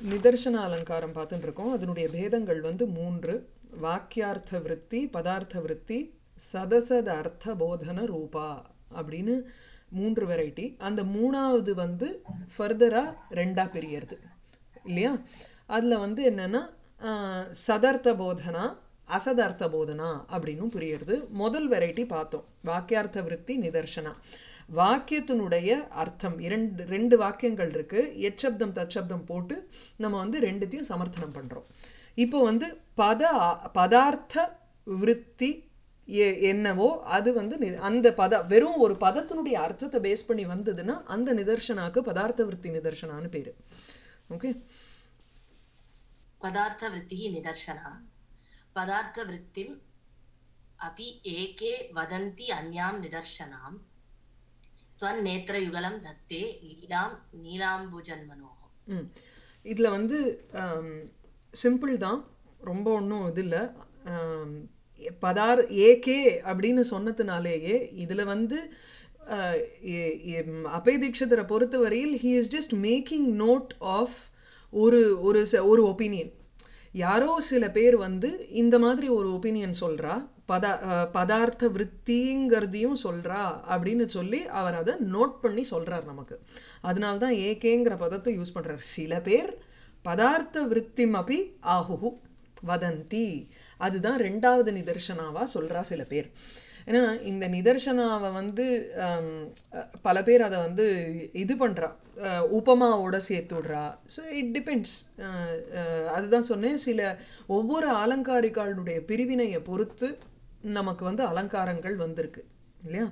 நிதர்சன அலங்காரம் பார்த்துட்டு இருக்கோம் அதனுடைய பேதங்கள் வந்து மூன்று வாக்கியார்த்த விருத்தி பதார்த்த விருத்தி சதசத அர்த்த போதன ரூபா அப்படின்னு மூன்று வெரைட்டி அந்த மூணாவது வந்து ஃபர்தராக ரெண்டாக பிரியறது இல்லையா அதில் வந்து என்னென்னா சதர்த்த போதனா அசதர்த்த போதனா அப்படின்னும் புரியுறது முதல் வெரைட்டி பார்த்தோம் வாக்கியார்த்த விருத்தி நிதர்சனா வாக்கியத்தினுடைய அர்த்தம் இரண்டு ரெண்டு வாக்கியங்கள் இருக்கு எச்சப்தம் தச்சப்தம் போட்டு நம்ம வந்து ரெண்டுத்தையும் சமர்த்தனம் பண்ணுறோம் இப்போ வந்து பத பதார்த்த விருத்தி எ என்னவோ அது வந்து நி- அந்த பத வெறும் ஒரு பதத்தினுடைய அர்த்தத்தை பேஸ் பண்ணி வந்ததுன்னா அந்த நிதர்சனாக்கு பதார்த்த விருத்தி நிதர்சனான்னு பேர் ஓகே पदार्थवृत्तिः निदर्शनः पदार्थवृत्तिम् अपि एके वदन्ति अन्यां निदर्शनां त्वन्नेत्रयुगलं दत्ते लीलां नीलाम्बुजन्मनोः ம் இதில் வந்து சிம்பிள் தான் ரொம்ப ஒன்றும் இது இல்லை பதார் ஏகே அப்படின்னு சொன்னதுனாலேயே இதில் வந்து அஹ், எ- எம் அபய் தீட்சிதரை பொறுத்தவரையில் he is just making note of ஒரு ஒரு ச- ஒரு ஒப்பீனியன் யாரோ சில பேர் வந்து இந்த மாதிரி ஒரு ஒப்பீனியன் சொல்கிறா பதா அஹ், பதார்த்த விற்த்திங்கிறதையும் சொல்கிறா அப்படின்னு சொல்லி அவர் அதை நோட் பண்ணி சொல்கிறார் நமக்கு அதனால தான் ஏகேங்கிற பதத்தை யூஸ் பண்ணுறார் சில பேர் பதார்த்த விற்த்திம் அப்படி ஆகுஹு வதந்தி அதுதான் ரெண்டாவது நிதர்சனாவா சொல்கிறா சில பேர் ஏன்னா இந்த நிதர்சனாவை வந்து ஹம், அஹ், பல பேர் அதை வந்து இது பண்ணுறா உபமாவோட சேர்த்து விடுறா ஸோ இட் டிபெண்ட்ஸ் அதுதான் சொன்னேன் சில ஒவ்வொரு அலங்காரிகளுடைய பிரிவினையை பொறுத்து நமக்கு வந்து அலங்காரங்கள் வந்திருக்கு இல்லையா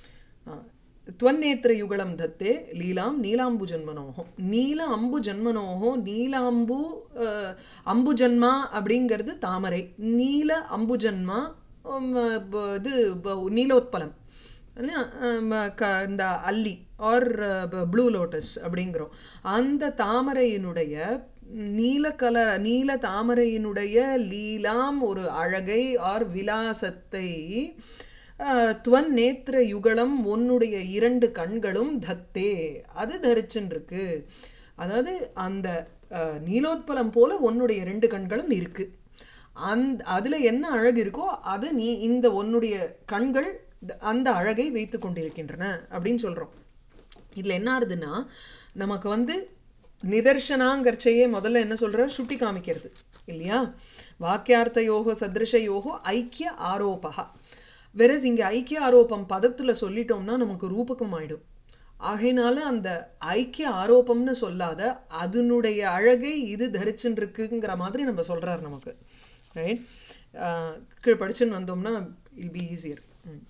त्वन्नेत्र युगलं दत्ते लीलां नीलाम्बुजन्मनोः நீல அம்பு ஜன்மனோஹோ நீலாம்பு அஹ், அம்புஜன்மா அப்படிங்கிறது தாமரை நீல அம்புஜன்மா உம், ப- இது ப- நீலோத்பலம் இல்லையா அஹ், க இந்த அல்லி ஆர் ப்ளூ லோட்டஸ் அப்படிங்கிறோம் அந்த தாமரையினுடைய நீல கலர் நீல தாமரையினுடைய லீலாம் ஒரு அழகை ஆர் விலாசத்தை அஹ், துவன் நேத்திர யுகலம் உன்னுடைய இரண்டு கண்களும் தத்தே அது தரிச்சுன்னு இருக்கு அதாவது அந்த அஹ், நீலோத்பலம் போல உன்னுடைய ரெண்டு கண்களும் இருக்கு அந்த அதில் என்ன அழகு இருக்கோ அது நீ இந்த உன்னுடைய கண்கள் த- அந்த அழகை வைத்து கொண்டிருக்கின்றன அப்படின்னு சொல்கிறோம் இதில் என்ன ஆகுதுன்னா நமக்கு வந்து நிதர்சனாங்கர்ச்சையே முதல்ல என்ன சொல்ற சுட்டி காமிக்கிறது இல்லையா வாக்கியார்த்தயோகோ சத்ருஷயோகோ ஐக்கிய ஆரோபகா வெரஸ் இங்கே ஐக்கிய ஆரோபம் பதத்தில் சொல்லிட்டோம்னா நமக்கு ரூபகம் ஆயிடும் ஆகையினால அந்த ஐக்கிய ஆரோபம்னு சொல்லாத அதனுடைய அழகை இது தரிச்சுன்னு இருக்குங்கிற மாதிரி நம்ம சொல்றார் நமக்கு ரைட் கீழ் படிச்சுன்னு வந்தோம்னா இல் பி ஈஸியர்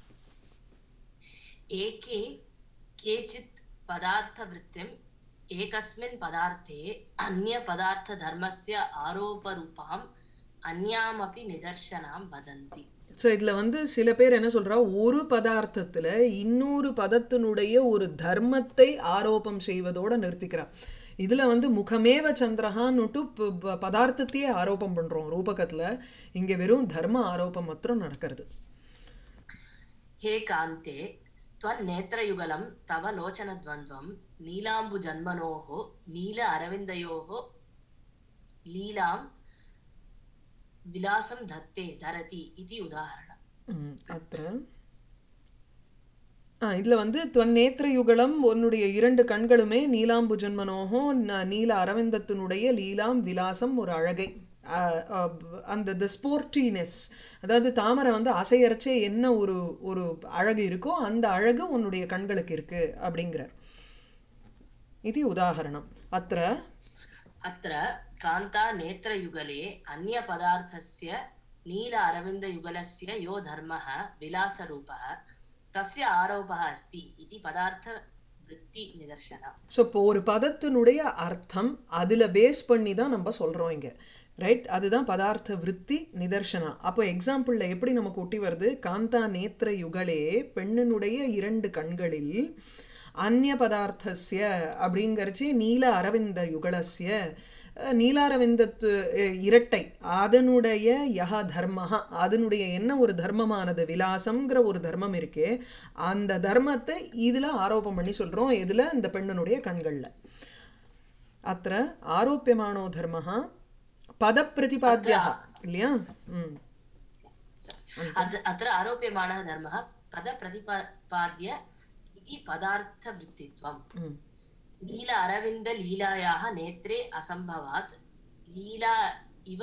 एके केचित् पदार्थवृत्तिम् एकस्मिन् पदार्थे अन्यपदार्थधर्मस्य आरोपरूपाम् अन्यामपि निदर्शनां वदन्ति ஸோ இதில் வந்து சில பேர் என்ன சொல்றா ஒரு பதார்த்தத்தில் இன்னொரு பதத்தினுடைய ஒரு தர்மத்தை ஆரோபம் செய்வதோட நிறுத்திக்கிறா இதில் வந்து முகமேவ சந்திரஹான்னுட்டு ப- ப- பதார்த்தத்தையே ஆரோபம் பண்ணுறோம் ரூபகத்தில் இங்கே வெறும் தர்ம ஆரோபம் மாத்திரம் நடக்கிறது हे कान्ते त्वन्नेत्रयुगलं तव लोचनद्वन्द्वं नीलाम्बुजन्मनोः नील अरविन्दयोः लीलां विलासं धत्ते धरति इति उदाहरणम् ம், அத்திர ஆ இதில் வந்து துவன்னேத்திர யுகலம் உன்னுடைய இரண்டு கண்களுமே நீலாம்பு ஜன்மனோகோ ந- நீல அரவிந்தத்தினுடைய லீலாம் விலாசம் ஒரு அழகை ஆ, ஆ, அந்த த ஸ்போர்ட்டினஸ் அதாவது தாமரை வந்து அசையரைச்சே என்ன ஒரு ஒரு அழகு இருக்கோ அந்த அழகு உன்னுடைய கண்களுக்கு இருக்கு அப்படிங்கிறார் இது உதாகரணம் அத்திர अत्र कान्ता नेत्रयुगले अन्यपदार्थस्य नील अरविन्दयुगलस्य यो धर्मः विलासरूपः तस्य आरोपः अस्ति इति पदार्थवृत्तिनिदर्शनम् ஸோ இப்போ ஒரு பதத்தினுடைய அர்த்தம் அதில் பேஸ் பண்ணி தான் நம்ம சொல்கிறோம் இங்கே ரைட் அதுதான் பதார்த்த விருத்தி நிதர்சனா அப்போ எக்ஸாம்பிளில் எப்படி நமக்கு ஒட்டி வருது காந்தா நேத்திர யுகலே பெண்ணினுடைய இரண்டு கண்களில் அந்நிய பதார்த்தஸ்ய அப்படிங்கிறச்சு நீல அரவிந்த யுகலஸ்ய அஹ், நீலாரவிந்தத்து அஹ், இரட்டை அதனுடைய யஹ தர்மஹா அதனுடைய என்ன ஒரு தர்மமானது விலாசம்ங்கிற ஒரு தர்மம் இருக்கே அந்த தர்மத்தை இதில் ஆரோபம் பண்ணி சொல்கிறோம் இதில் இந்த பெண்ணினுடைய கண்களில் அत्र ஆரோப்பியமானோ தர்மः பதப்பிரதிபாத்தியः இல்லையா ம் अत्र अत्र आरोप्यमाणः धर्मः पदप्रतिपाद्य इति पदार्थवृत्तित्वम् ம் नील अरविन्दलीलायाः नेत्रे असम्भवात् लीला इव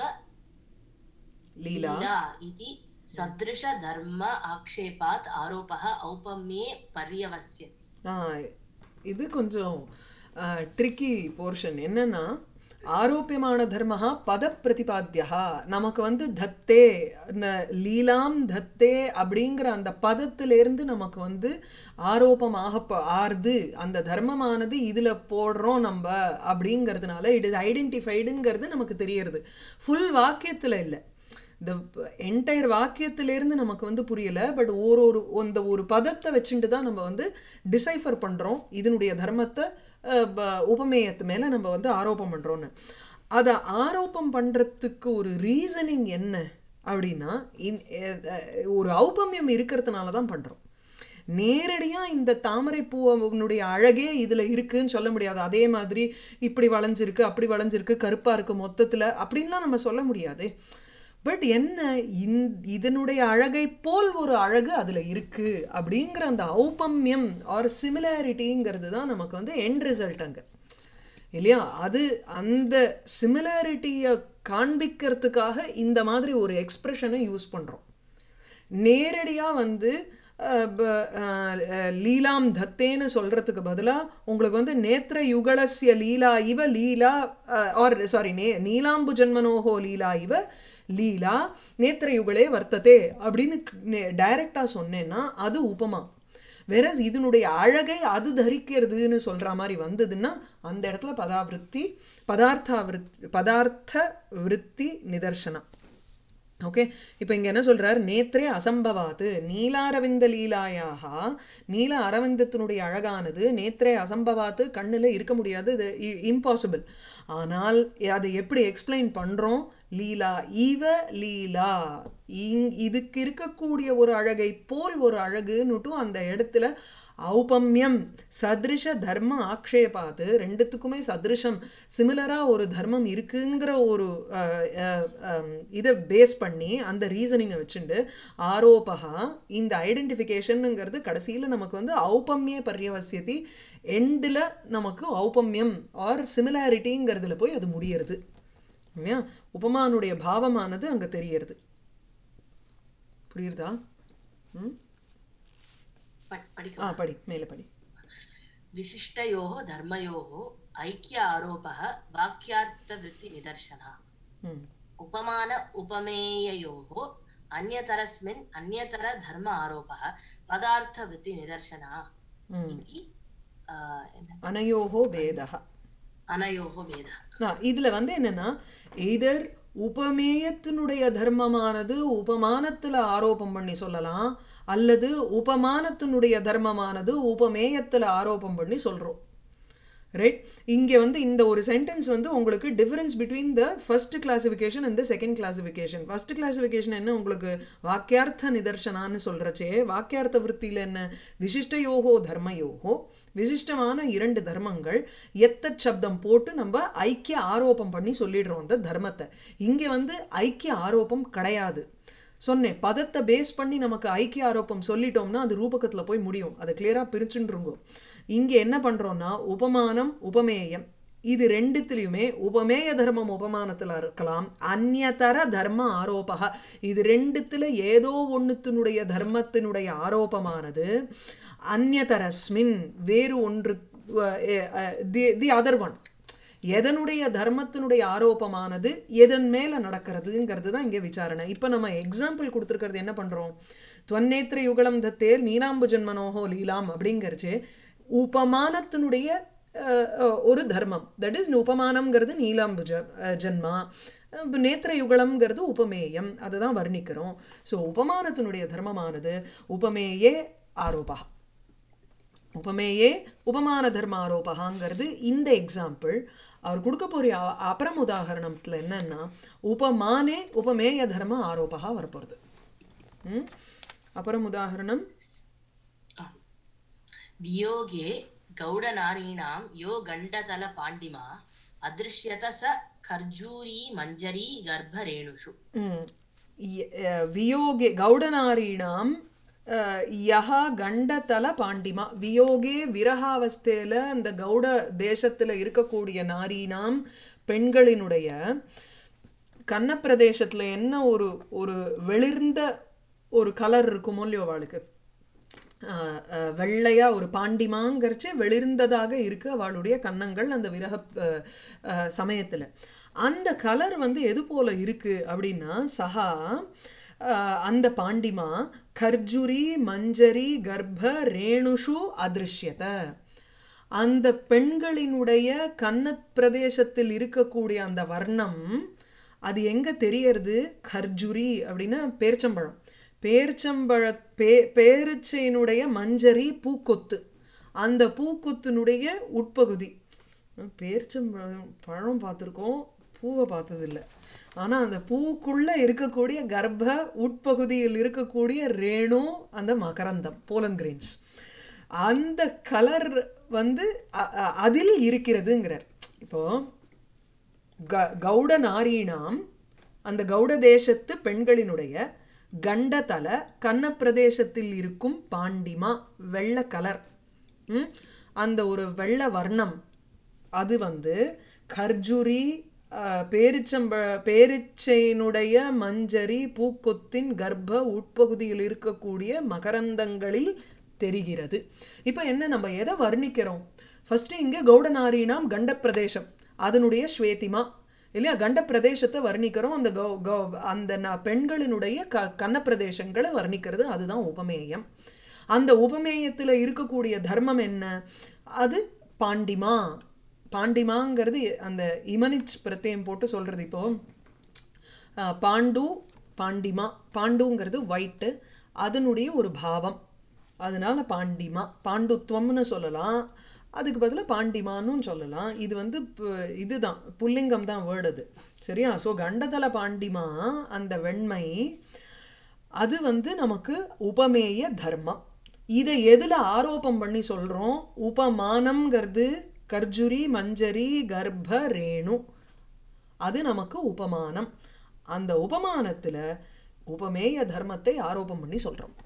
லீலா लीला इति सदृशधर्म आक्षेपात् आरोपः औपम्ये पर्यवस्यति ஆ, இது கொஞ்சம் ட்ரிக்கி போர்ஷன் என்னன்னா ஆரோப்பியமான தர்மஹா பத பிரதிபாத்தியா நமக்கு வந்து தத்தே ந- லீலாம் தத்தே அப்படிங்கிற அந்த பதத்திலேருந்து நமக்கு வந்து ஆரோபமாக ப- ஆறுது அந்த தர்மமானது இதில் போடுறோம் நம்ம அப்படிங்கிறதுனால இட் இஸ் ஐடென்டிஃபைடுங்கிறது நமக்கு தெரியறது ஃபுல் வாக்கியத்தில் இல்லை இந்த என்டையர் வாக்கியத்திலேருந்து நமக்கு வந்து புரியல பட் ஒரு ஒரு அந்த ஒரு பதத்தை வச்சுட்டு தான் நம்ம வந்து டிசைஃபர் பண்ணுறோம் இதனுடைய தர்மத்தை அஹ், ப- உபமேயத்து மேலே நம்ம வந்து ஆரோபம் பண்ணுறோன்னு அதை ஆரோபம் பண்ணுறதுக்கு ஒரு ரீசனிங் என்ன அப்படின்னா இன்- அஹ், அஹ், ஒரு ஔபமியம் இருக்கிறதுனால தான் பண்ணுறோம் நேரடியாக இந்த தாமரை பூவனுடைய அழகே இதில் இருக்குன்னு சொல்ல முடியாது அதே மாதிரி இப்படி வளைஞ்சிருக்கு அப்படி வளைஞ்சிருக்கு கருப்பாக இருக்குது மொத்தத்தில் அப்படின்லாம் நம்ம சொல்ல முடியாது பட் என்ன இந் இதனுடைய அழகை போல் ஒரு அழகு அதில் இருக்குது அப்படிங்கிற அந்த ஔபம்யம் ஆர் சிமிலாரிட்டிங்கிறது தான் நமக்கு வந்து எண்ட் ரிசல்ட் அங்கே இல்லையா அது அந்த சிமிலாரிட்டியை காண்பிக்கிறதுக்காக இந்த மாதிரி ஒரு எக்ஸ்பிரஷனை யூஸ் பண்ணுறோம் நேரடியாக வந்து அஹ், ப- அஹ், அஹ், லீலாம் தத்தேன்னு சொல்கிறதுக்கு பதிலாக உங்களுக்கு வந்து நேத்திர யுகலஸ்ய லீலா இவ லீலா ஆர் சாரி நே நீலாம்பு ஜன்மனோஹோ லீலா இவ லீலா நேத்திர யுகலே வர்த்ததே அப்படின்னு டைரெக்டாக சொன்னேன்னா அது உபமா வெரஸ் இதனுடைய அழகை அது தரிக்கிறதுன்னு சொல்கிற மாதிரி வந்ததுன்னா அந்த இடத்துல பதாவிருத்தி பதார்த்த விருத்தி பதார்த்த விருத்தி நிதர்சனம் ஓகே இப்போ இங்கே என்ன சொல்றார் நேத்ரே அசம்பவாத்து நீலாரவிந்த லீலாயாக நீல அரவிந்தத்தினுடைய அழகானது நேத்ரே அசம்பவாத்து கண்ணில் இருக்க முடியாது இது இம்பாசிபிள் ஆனால் அதை எப்படி எக்ஸ்பிளைன் பண்ணுறோம் லீலா ஈவ லீலா இங் இதுக்கு இருக்கக்கூடிய ஒரு அழகை போல் ஒரு அழகுன்னுட்டும் அந்த இடத்துல ஔபம்யம் சதிருஷ தர்ம ஆக்ஷேபாத்து ரெண்டுத்துக்குமே சதிருஷம் சிமிலராக ஒரு தர்மம் இருக்குங்கிற ஒரு அஹ், அஹ், அம், இதை பேஸ் பண்ணி அந்த ரீசனிங்கை வச்சுண்டு ஆரோபகா இந்த ஐடென்டிஃபிகேஷனுங்கிறது கடைசியில் நமக்கு வந்து ஔபம்ய பர்யவசியத்தி எண்டில் நமக்கு ஔபம்யம் ஆர் சிமிலாரிட்டிங்கிறதுல போய் அது முடியறது இல்லையா உபமானுடைய பாவமானது அங்கே தெரியறது புரியுறதா ம் पठ- पठिक ஆ படி மேலே படி विशिष्टयोः धर्मयोः ऐक्य आरोपः वाक्यार्थवृत्तिनिदर्शनः ம் उपमान उपमेययोः अन्यतरस्मिन् अन्यतर धर्म आरोपः पदार्थवृत्तिनिदर्शनः ம் इति आ, என்ன? அனயோகோ பேதः अनयोः भेदः இதில் வந்து என்னன்னா எய்தர் உபமேயத்தினுடைய தர்மமானது உபமானத்தில் ஆரோபம் பண்ணி சொல்லலாம் அல்லது உபமானத்தினுடைய தர்மமானது உபமேயத்தில் ஆரோபம் பண்ணி சொல்கிறோம் ரைட் இங்கே வந்து இந்த ஒரு சென்டென்ஸ் வந்து உங்களுக்கு difference between the first classification and the second classification first classification என்ன உங்களுக்கு வாக்கியார்த்த நிதர்சனான்னு சொல்கிறச்சே வாக்கியார்த்த விற்த்தியில் என்ன விசிஷ்டயோகோ தர்மயோகோ விசிஷ்டமான இரண்டு தர்மங்கள் எத்தச் சப்தம் போட்டு நம்ம ஐக்கிய ஆரோபம் பண்ணி சொல்லிடுறோம் அந்த தர்மத்தை இங்கே வந்து ஐக்கிய ஆரோபம் கிடையாது சொன்னேன் பதத்தை பேஸ் பண்ணி நமக்கு ஐக்கிய ஆரோப்பம் சொல்லிட்டோம்னா அது ரூபகத்தில் போய் முடியும் அதை கிளியராக பிரிச்சுருங்கோ இங்கே என்ன பண்ணுறோன்னா உபமானம் உபமேயம் இது ரெண்டுத்துலேயுமே உபமேய தர்மம் உபமானத்தில் இருக்கலாம் அந்நியதர தர்ம ஆரோபக இது ரெண்டுத்தில் ஏதோ ஒன்றுத்தினுடைய தர்மத்தினுடைய ஆரோபமானது அந்நியதரஸ்மின் வேறு ஒன்று தி தி அதர் ஒன் எதனுடைய தர்மத்தினுடைய ஆரோபமானது எதன் மேலே நடக்கிறதுங்கிறது தான் இங்கே விசாரணை இப்போ நம்ம எக்ஸாம்பிள் கொடுத்துருக்கிறது என்ன பண்ணுறோம் துவன்னேத்திர யுகலம் தத்தேர் நீலாம்பு ஜன்மனோகோ லீலாம் அப்படிங்கிறச்சு உபமானத்தினுடைய அஹ், அஹ், ஒரு தர்மம் தட் இஸ் உபமானம்ங்கிறது நீலாம்பு ஜ அஹ், ஜன்மா அஹ், நேத்திர யுகலம்ங்கிறது உபமேயம் அதை தான் வர்ணிக்கிறோம் ஸோ உபமானத்தினுடைய தர்மமானது உபமேயே ஆரோபா உபமேயே உபமான தர்மாரோபகாங்கிறது இந்த எக்ஸாம்பிள் அவர் கொடுக்க போகிற அ- அப்புறம் உதாகரணத்தில் என்னன்னா உபமானே உபமேய தர்ம ஆரோபகா வரப்போகிறது ம் அப்புறம் உதாகரணம் वियोगे गौडनारीणां यो गण्डतलपाण्डिमा अदृश्यत स खर्जूरी मञ्जरी गर्भरेणुषु ம். ய- அஹ், வியோகே கௌடநாரீணாம் அஹ், யஹா கண்டதல பாண்டிமா வியோகே விரகாவஸ்தையில் அந்த கௌட தேசத்தில் இருக்கக்கூடிய நாரீனாம் பெண்களினுடைய கன்னப்பிரதேசத்தில் என்ன ஒரு ஒரு வெளிர்ந்த ஒரு கலர் இருக்குமோ இல்லையோ அவளுக்கு ஆஹ் ஆஹ் வெள்ளையா ஒரு பாண்டிமாங்கிறச்சு வெளிர்ந்ததாக இருக்கு அவளுடைய கன்னங்கள் அந்த விரக ஆஹ் ஆஹ் சமயத்துல அந்த கலர் வந்து எது போல இருக்கு அப்படின்னா சஹா ஆஹ் அந்த பாண்டிமா கர்ஜுரி மஞ்சரி கர்ப்ப ரேணுஷு அதிருஷ்யத அந்த பெண்களினுடைய கன்னத் பிரதேசத்தில் இருக்கக்கூடிய அந்த வர்ணம் அது எங்க தெரியறது கர்ஜுரி அப்படின்னா பேர்ச்சம்பழம் பேர்ச்சம்பழ பே பேரிச்சையினுடைய மஞ்சரி பூக்கொத்து அந்த பூக்கொத்தினுடைய உட்பகுதி பேர்ச்சம்பழம் பழம் பார்த்துருக்கோம் பூவை பார்த்ததில்ல ஆனால் அந்த பூக்குள்ள இருக்கக்கூடிய கர்ப்ப உட்பகுதியில் இருக்கக்கூடிய ரேணு அந்த மகரந்தம் போலன் கிரெயின்ஸ் அந்த கலர் வந்து அ- அ- அதில் இருக்கிறதுங்கிறார் இப்போ க கௌட நாரீணாம் அந்த கௌட தேசத்து பெண்களினுடைய கண்டதல கன்னப்பிரதேசத்தில் இருக்கும் பாண்டிமா வெள்ளை கலர் ம்? அந்த ஒரு வெள்ளை வர்ணம் அது வந்து கர்ஜுரி அஹ், பேரிச்சம்ப பேரிச்சையினுடைய மஞ்சரி பூக்கொத்தின் கர்ப்ப உட்பகுதியில் இருக்கக்கூடிய மகரந்தங்களில் தெரிகிறது இப்போ என்ன நம்ம எதை வர்ணிக்கிறோம் ஃபர்ஸ்ட் இங்கே கௌடநாரீனாம் கண்ட பிரதேசம் அதனுடைய ஸ்வேதிமா இல்லையா கண்ட பிரதேசத்தை வர்ணிக்கிறோம் அந்த கௌ கௌ அந்த ந- பெண்களினுடைய க கன்ன பிரதேசங்களை வர்ணிக்கிறது அதுதான் உபமேயம் அந்த உபமேயத்தில் இருக்கக்கூடிய தர்மம் என்ன அது பாண்டிமா பாண்டிமாங்கிறது அந்த இமனிச் பிரத்யம் போட்டு சொல்கிறது இப்போ அஹ், பாண்டு பாண்டிமா பாண்டுங்கிறது ஒயிட்டு அதனுடைய ஒரு பாவம் அதனால பாண்டிமா பாண்டுத்துவம்னு சொல்லலாம் அதுக்கு பதிலாக பாண்டிமான்னு சொல்லலாம் இது வந்து பு- இதுதான் புல்லிங்கம் தான் வேர்டு அது சரியா ஸோ கண்டதல பாண்டிமா அந்த வெண்மை அது வந்து நமக்கு உபமேய தர்மம் இதை எதில் ஆரோபம் பண்ணி சொல்கிறோம் உபமானம்ங்கிறது கர்ஜுரி மஞ்சரி கர்ப்ப ரேணு அது நமக்கு உபமானம் அந்த உபமானத்தில் உபமேய தர்மத்தை ஆரோபம் பண்ணி சொல்கிறோம்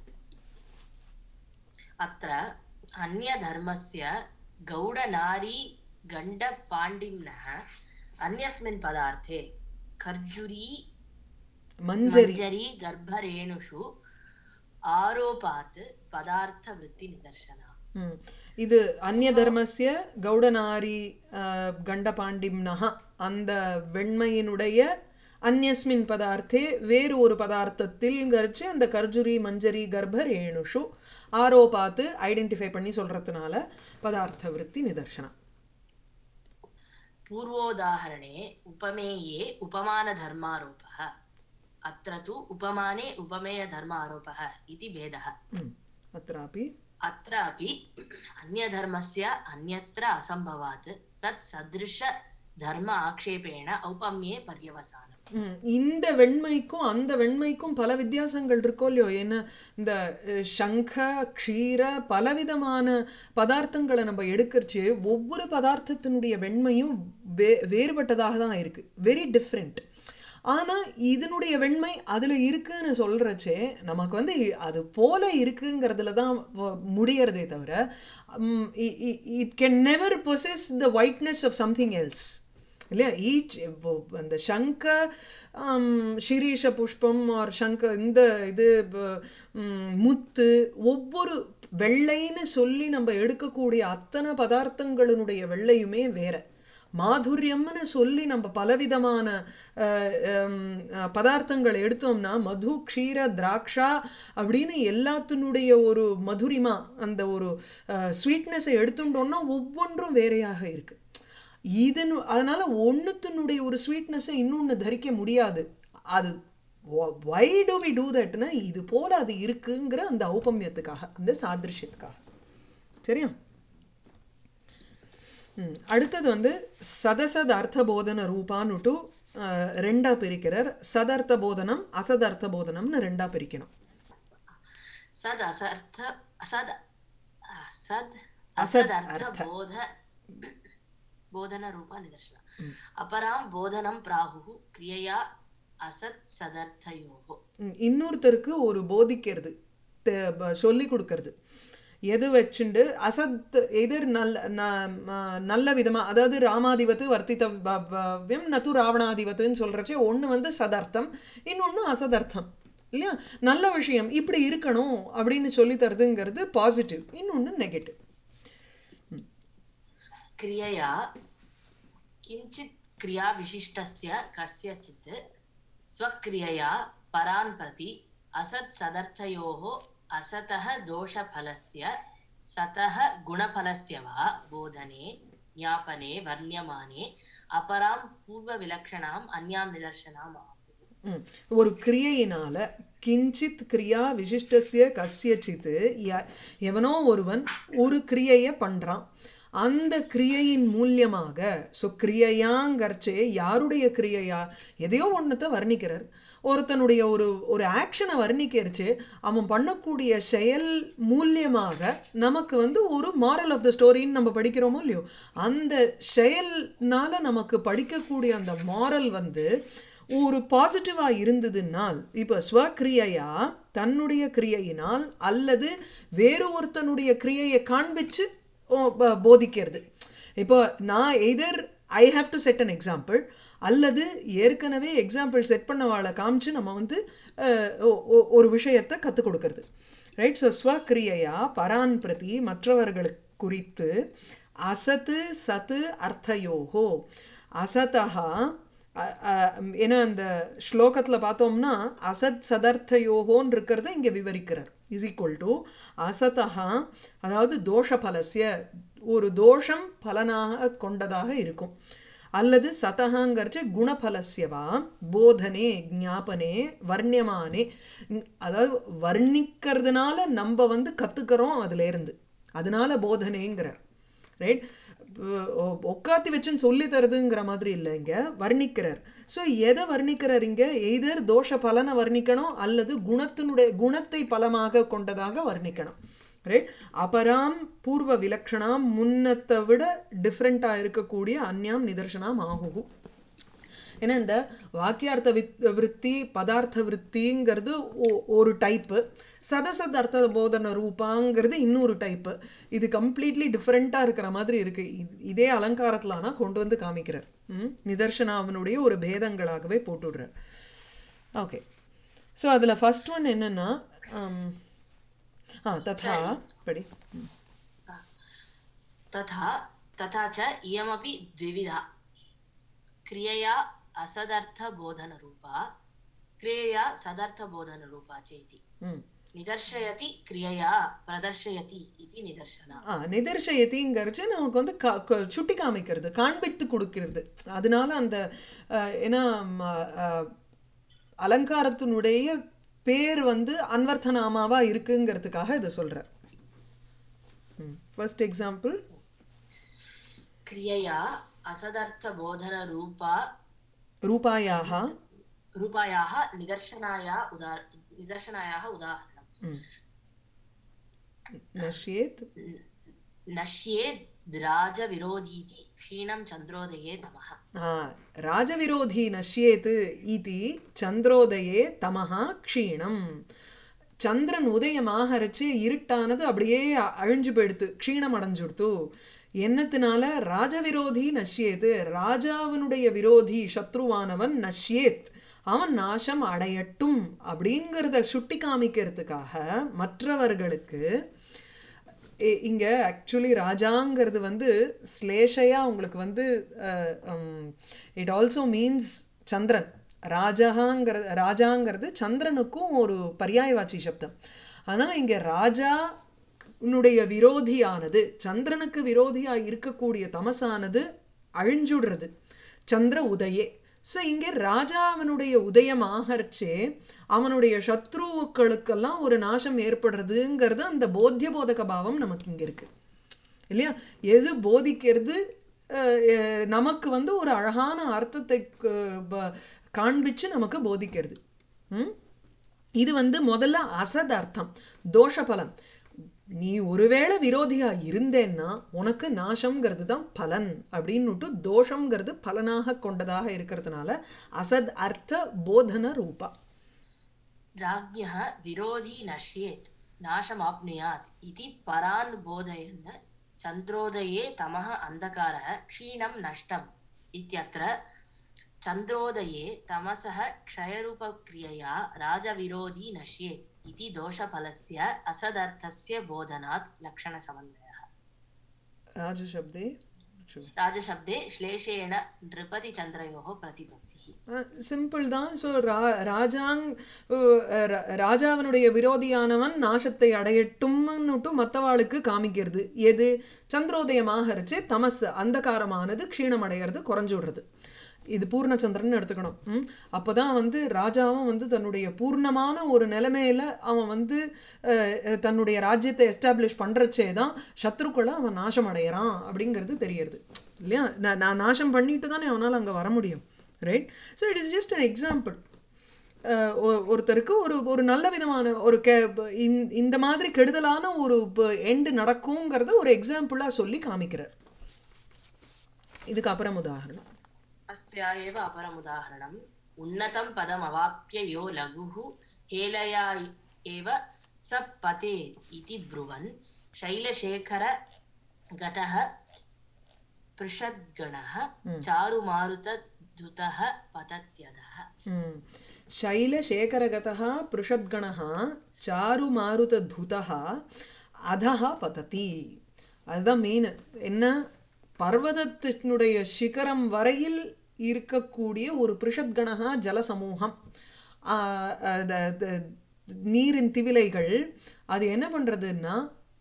अत्र अन्यधर्मस्य गौडनारी गण्डपाण्डिम्नः अन्यस्मिन् पदार्थे खर्जुरी மஞ்சரி मञ्जरी गर्भरेणुषु आरोपात् पदार्थवृत्तिनिदर्शना ம். இது அந்நிய தர்மஸ்ய கௌடநாரி அஹ், கண்டபாண்டிம்னஹ அந்த வெண்மையினுடைய அந்யஸ்மின் பதார்த்தே வேறு ஒரு பதார்த்தத்தில்ங்கிறச்சு அந்த கர்ஜுரி மஞ்சரி கர்ப்ப ரேணுஷு ஆரோபாத்து ஐடென்டிஃபை பண்ணி சொல்றதுனால பதார்த்த விருத்தி நிதர்சனம் पूर्वोदाहरणे उपमेये उपमानधर्मारोपः अत्र तु उपमाने उपमेयधर्मारोपः इति भेदः ம். அत्रापि अत्रापि अन्यधर्मस्य अन्यत्र असम्भवात् तत् सदृशधर्म आक्षेपेण औपम्ये पर्यवसानम् ம், இந்த வெண்மைக்கும் அந்த வெண்மைக்கும் பல வித்தியாசங்கள் இருக்கோ இல்லையோ ஏன்னா இந்த அஹ், சங்க க்ஷீர பலவிதமான பதார்த்தங்களை நம்ம எடுக்கிறச்சு ஒவ்வொரு பதார்த்தத்தினுடைய வெண்மையும் வே வேறுபட்டதாக தான் இருக்கு வெரி டிஃப்ரெண்ட் ஆனால் இதனுடைய வெண்மை அதில் இருக்குன்னு சொல்கிறச்சே நமக்கு வந்து அது போல இருக்குங்கிறதுல தான் வ- முடியறதே தவிர it can never possess the whiteness of something else இல்லையா ஈச் அந்த சங்க ஆம், சிரீஷ புஷ்பம் ஆர் சங்க இந்த இது ப- ம், முத்து ஒவ்வொரு வெள்ளைன்னு சொல்லி நம்ம எடுக்கக்கூடிய அத்தனை பதார்த்தங்களினுடைய வெள்ளையுமே வேற மாதுரியம்னு சொல்லி நம்ம பலவிதமான அஹ், ஹம், அஹ், பதார்த்தங்களை எடுத்தோம்னா மது க்ஷீர திராட்சா அப்படின்னு எல்லாத்தினுடைய ஒரு மதுரிமா அந்த ஒரு ஸ்வீட்னஸை எடுத்துட்டோம்னா ஒவ்வொன்றும் வேறையாக இருக்கு இதனு அதனால ஒன்றுத்தினுடைய ஒரு ஸ்வீட்னஸை இன்னொன்று தரிக்க முடியாது அது வை டு வி டூ தட்னா இது போல அது இருக்குங்கிற அந்த ஔபமியத்துக்காக அந்த சாதிருஷ்யத்துக்காக சரியா ம், அடுத்தது வந்து சதசத் அர்த்த போதன ரூபான்னுட்டு அஹ், ரெண்டா பிரிக்கிறார் சதர்த்த போதனம் அசதர்த்த போதனம்னு ரெண்டா பிரிக்கணும் सद् असर्थ असद् असद् असद् असदर्थ अर्थ। बोध बोधनरूप निदर्शन अपरां बोधनं प्राहुः क्रियया असत् सदर्थयोः ம், இன்னொருத்தருக்கு ஒரு போதிக்கிறது தெ- ப- சொல்லி கொடுக்கறது எது வச்சுண்டு அசத் எதிர் நல்ல ந- ம- நல்ல விதமாக அதாவது ராமாதிபத்து வர்த்தித்தவ்யம் நது ராவணாதிபத்துன்னு சொல்கிறச்சே ஒன்று வந்து சதர்த்தம் இன்னொன்று அசதர்த்தம் இல்லையா நல்ல விஷயம் இப்படி இருக்கணும் அப்படின்னு சொல்லி தருதுங்கிறது பாசிட்டிவ் இன்னொன்று நெகட்டிவ் क्रियया किञ्चित् क्रियाविशिष्टस्य कस्यचित् स्वक्रियया परान् प्रति असत् सदर्थयोः असतः दोषफलस्य सतः गुणफलस्य वा बोधने ज्ञापने वर्ण्यमाने अपरां पूर्वविलक्षणाम् अन्यां निदर्शनाम् आहुः ம். ஒரு கிரியையினால கிஞ்சித் கிரியா விசிஷ்டசிய கஸ்யச்சித் ய- எவனோ ஒருவன் ஒரு கிரியையை பண்றான் அந்த கிரியையின் மூலியமாக ஸோ கிரியையாங்கர்ச்சே யாருடைய கிரியையா எதையோ ஒன்றத்தை வர்ணிக்கிறார் ஒருத்தனுடைய ஒரு ஒரு ஆக்ஷனை வர்ணிக்கிறச்சு அவன் பண்ணக்கூடிய செயல் மூலியமாக நமக்கு வந்து ஒரு மாரல் ஆஃப் த ஸ்டோரின்னு நம்ம படிக்கிறோமோ இல்லையோ அந்த செயல்னால நமக்கு படிக்கக்கூடிய அந்த மாரல் வந்து ஒரு பாசிட்டிவாக இருந்ததுனால் இப்போ ஸ்வக்ரியையா தன்னுடைய கிரியையினால் அல்லது வேறு ஒருத்தனுடைய கிரியையை காண்பிச்சு ஓ, ப- போதிக்கிறது இப்போ நான் either I have to set an example அல்லது ஏற்கனவே எக்ஸாம்பிள் செட் பண்ணவாளை காமிச்சு நம்ம வந்து அஹ், ஒ- ஒ- ஒரு விஷயத்தை கற்றுக் கொடுக்கறது ரைட் ஸோ ஸ்வக்ரியையா பரான் பிரதி மற்றவர்களுக்கு குறித்து அசத்து சத்து அர்த்தயோகோ அசதா அ- அ- ஏன்னா அந்த ஸ்லோகத்தில் பார்த்தோம்னா அசத் சதர்த்தயோகோன்னு இருக்கிறத இங்கே விவரிக்கிறார் இஸ் ஈக்குவல் டு அசதா அதாவது தோஷ பலசிய ஒரு தோஷம் பலனாக கொண்டதாக இருக்கும் அல்லது சதகாங்கிறச்சு குணபலசியவா போதனே ஞாபனே வர்ணியமானே ம், அதாவது வர்ணிக்கிறதுனால நம்ம வந்து கற்றுக்கிறோம் அதுலேருந்து அதனால போதனேங்கிறார் ரைட் உட்காத்தி வச்சுன்னு சொல்லி தருதுங்கிற மாதிரி இல்லை இங்கே வர்ணிக்கிறார் ஸோ எதை வர்ணிக்கிறார் இங்கே எய்தர் தோஷ பலனை வர்ணிக்கணும் அல்லது குணத்தினுடைய குணத்தை பலமாக கொண்டதாக வர்ணிக்கணும் ரைட் அபராம் பூர்வ விலக்ஷணாம் முன்னத்தை விட டிஃப்ரெண்ட்டாக இருக்கக்கூடிய அந்யாம் நிதர்சனாம் ஆகுகு ஏன்னா இந்த வாக்கியார்த்த வித் விற்பி பதார்த்த விற்பிங்கிறது ஒரு டைப்பு சதசத் அர்த்த போதன ரூபாங்கிறது இன்னொரு டைப்பு இது கம்ப்ளீட்லி டிஃப்ரெண்ட்டாக இருக்கிற மாதிரி இருக்குது இது இதே அலங்காரத்தில் ஆனால் கொண்டு வந்து காமிக்கிறார் ம்? நிதர்சனா அவனுடைய ஒரு பேதங்களாகவே போட்டுடுறார் ஓகே ஸோ அதில் ஃபர்ஸ்ட் ஒன் என்னென்னா ஆ ததா படி ம். तथा तथा च इयमपि द्विविधा क्रियया असदर्थबोधनरूपा क्रियया सदर्थबोधनरूपा चेति ம் निदर्शयति क्रियया प्रदर्शयति इति निदर्शना ஆ நிதர்சயத்திங்கிறச்சு நமக்கு வந்து கா க- சுட்டி காமிக்கிறது காண்பித்து கொடுக்கிறது அதனால அந்த அஹ், ஏன்னா ம, அஹ், அலங்காரத்தினுடைய பேர் வந்து அன்வர்த்தநாமாவா இருக்குங்கிறதுக்காக இதை சொல்கிறார் ஃபர்ஸ்ட் எக்ஸாம்பிள் क्रियया असदर्थबोधनरूपा ரூபாயாக रूपायाः निदर्शनाया उदा निदर्शनायाः उदाहरणम् நஷ்யேத் नश्येद् राजविरोधीति क्षीणं चन्द्रोदये तमः ஆ, ராஜவிரோதி நஷ்யேத் இதி சந்திரோதயே தமஹா க்ஷீணம் சந்திரன் உதயமாகறச்சு இருட்டானது அப்படியே அ- அழிஞ்சு போயிடுத்து க்ஷீணம் அடைஞ்சுடுத்து என்னத்தினால ராஜவிரோதி நஷ்யேத் ராஜாவினுடைய விரோதி சத்ருவானவன் நஷ்யேத் அவன் நாசம் அடையட்டும் அப்படிங்கிறத சுட்டி காமிக்கிறதுக்காக மற்றவர்களுக்கு இ- இங்க ஆக்சுவலி ராஜாங்கிறது வந்து ஸ்லேஷையா உங்களுக்கு வந்து இட் ஆல்சோ மீன்ஸ் சந்திரன் ராஜாங்கிறது ராஜாங்கிறது சந்திரனுக்கும் ஒரு பர்யாயவாச்சி சப்தம் அதனால் இங்கே ராஜா உன்னுடைய விரோதியானது சந்திரனுக்கு விரோதியாக இருக்கக்கூடிய தமசானது அழிஞ்சுடுறது சந்திர உதயே ஸோ இங்கே ராஜா அவனுடைய உதயம் ஆகர்ச்சே அவனுடைய சத்ருக்களுக்கெல்லாம் ஒரு நாசம் ஏற்படுறதுங்கிறது அந்த போத்திய போதக பாவம் நமக்கு இங்கே இருக்கு இல்லையா எது போதிக்கிறது அஹ், அஹ், நமக்கு வந்து ஒரு அழகான அர்த்தத்தை க- ப- காண்பிச்சு நமக்கு போதிக்கிறது ம்? இது வந்து முதல்ல அசத் அர்த்தம் தோஷ பலம் நீ ஒருவேளை விரோதியா இருந்தேன்னா உனக்கு நாசம்ங்கிறது தான் பலன் அப்படின்னுட்டு தோஷம்ங்கிறது பலனாக கொண்டதாக இருக்கிறதுனால அசத் அர்த்த போதன ரூபா राज्ञः विरोधी नश्येत् नाशमाप्नुयात् इति परान् बोधयन् चन्द्रोदये तमः अन्धकारः क्षीणं नष्टम् इत्यत्र चन्द्रोदये तमसः क्षयरूपक्रियया राजविरोधी नश्येत् इति दोषफलस्य असदर्थस्य बोधनात् लक्षणसमन्वयः ராஜசப்தே राजशब्दे श्लेषेण नृपतिचन्द्रयोः प्रतिपत्तिः சிம்பிள் தான் ஸோ ரா ராஜாங் அஹ், ர- ராஜாவினுடைய விரோதியானவன் நாசத்தை அடையட்டும்னுட்டு மற்றவாளுக்கு காமிக்கிறது எது சந்திரோதயமாகரிச்சு தமஸ் அந்தகாரமானது க்ஷீணமடைகிறது குறைஞ்சு விடுறது இது பூர்ணச்சந்திரன் எடுத்துக்கணும் ம் அப்போதான் வந்து ராஜாவும் வந்து தன்னுடைய பூர்ணமான ஒரு நிலைமையில அவன் வந்து அஹ், அஹ், தன்னுடைய ராஜ்யத்தை எஸ்டாப்ளிஷ் பண்ணுறச்சே தான் சத்ருக்களை அவன் நாசம் அடையிறான் அப்படிங்கிறது தெரியறது இல்லையா நான் நான் நாசம் பண்ணிட்டு தானே அவனால் அங்கே வர முடியும் right so it is just an example ஒருத்தருக்கு ஒரு ஒரு நல்ல விதமான ஒரு கெ இந்த- இந்த மாதிரி கெடுதலான ஒரு எண்டு நடக்குங்கிறத ஒரு எக்ஸாம்பிளாக சொல்லி காமிக்கிறார் இதுக்கு அப்புறம் உதாரணம் अस्या एव अपरमुदाहरणम् उन्नतं पदमवाप्य यो लघुः हेलया एव स पतेत् इति ब्रुवन् शैलशेखर गतः पृषद्गणः चारुमारुतधुतः पतत्यधः ம். शैलशेखरगतः पृषद्गणः चारुमारुतधुतः அதஹ பததி அதுதான் மெயின் என்ன பர்வதத்தினுடைய சிகரம் வரையில் இருக்கக்கூடிய ஒரு பிருஷத்கணகா ஜலசமூகம் ஆ, அத- த- நீரின் திவிலைகள் அது என்ன பண்ணுறதுன்னா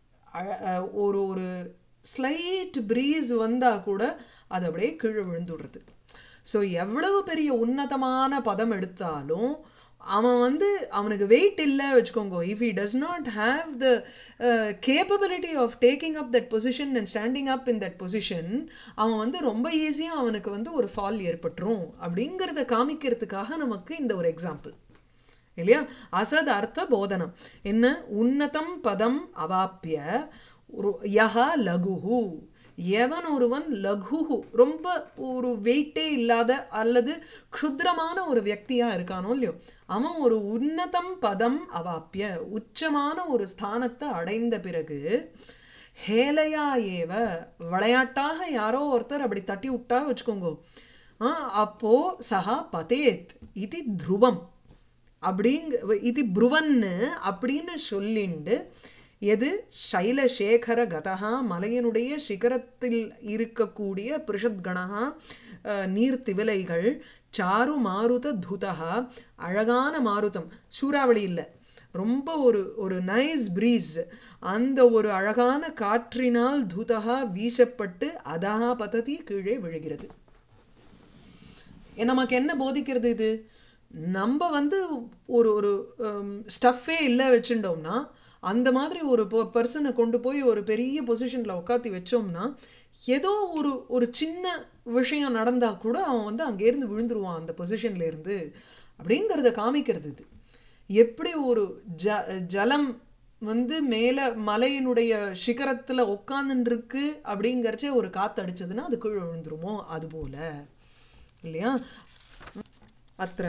ஒரு ஒரு ஸ்லைட் ப்ரீஸ் வந்தால் கூட அது அப்படியே கீழே விழுந்துடுறது ஸோ எவ்வளவு பெரிய உன்னதமான பதம் எடுத்தாலும் அவன் வந்து அவனுக்கு வெயிட் இல்லை வச்சுக்கோங்க if he does not have the capability of taking up that position and standing up in that position அவன் வந்து ரொம்ப ஈஸியாக அவனுக்கு வந்து ஒரு ஃபால் ஏற்பட்டுரும் அப்படிங்கிறத காமிக்கிறதுக்காக நமக்கு இந்த ஒரு எக்ஸாம்பிள் இல்லையா அசத் அர்த்த போதனம் என்ன உன்னதம் பதம் அவாப்பிய ஒரு யஹா லகுஹு எவன் ஒருவன் லகுஹு ரொம்ப ஒரு வெயிட்டே இல்லாத அல்லது க்ஷுத்ரமான ஒரு வியக்தியா இருக்கானோ இல்லையோ அவன் ஒரு உன்னதம் பதம் அவாப்பிய உச்சமான ஒரு ஸ்தானத்தை அடைந்த பிறகு ஹேலையா ஏவ விளையாட்டாக யாரோ ஒருத்தர் அப்படி தட்டி விட்டா வச்சுக்கோங்க ஆ, அப்போ சஹா பதேத் இது த்ருவம் அப்படிங்க இது புருவன்னு அப்படின்னு சொல்லிண்டு எது சைலசேகர கதகா மலையினுடைய சிகரத்தில் இருக்கக்கூடிய பிருஷத்கணகா அஹ், நீர்த்திவிலைகள் சாரு மாருத துதகா அழகான மாருதம் சூறாவளி இல்லை ரொம்ப ஒரு ஒரு நைஸ் ப்ரீஸ் அந்த ஒரு அழகான காற்றினால் துதகா வீசப்பட்டு அதஹா பததி கீழே விழுகிறது நமக்கு என்ன போதிக்கிறது இது நம்ம வந்து ஒரு ஒரு ஸ்டஃப்பே இல்லை வச்சுட்டோம்னா அந்த மாதிரி ஒரு பர்சனை கொண்டு போய் ஒரு பெரிய பொசிஷனில் உட்காத்தி வச்சோம்னா ஏதோ ஒரு ஒரு சின்ன விஷயம் நடந்தால் கூட அவன் வந்து அங்கேருந்து விழுந்துருவான் அந்த பொசிஷன்ல இருந்து அப்படிங்கிறத காமிக்கிறது இது எப்படி ஒரு ஜ ஜலம் வந்து மேலே மலையினுடைய சிகரத்தில் உட்காந்துருக்கு அப்படிங்கிறச்சே ஒரு காற்று அடிச்சதுன்னா அது கீழே விழுந்துருமோ அதுபோல இல்லையா அத்த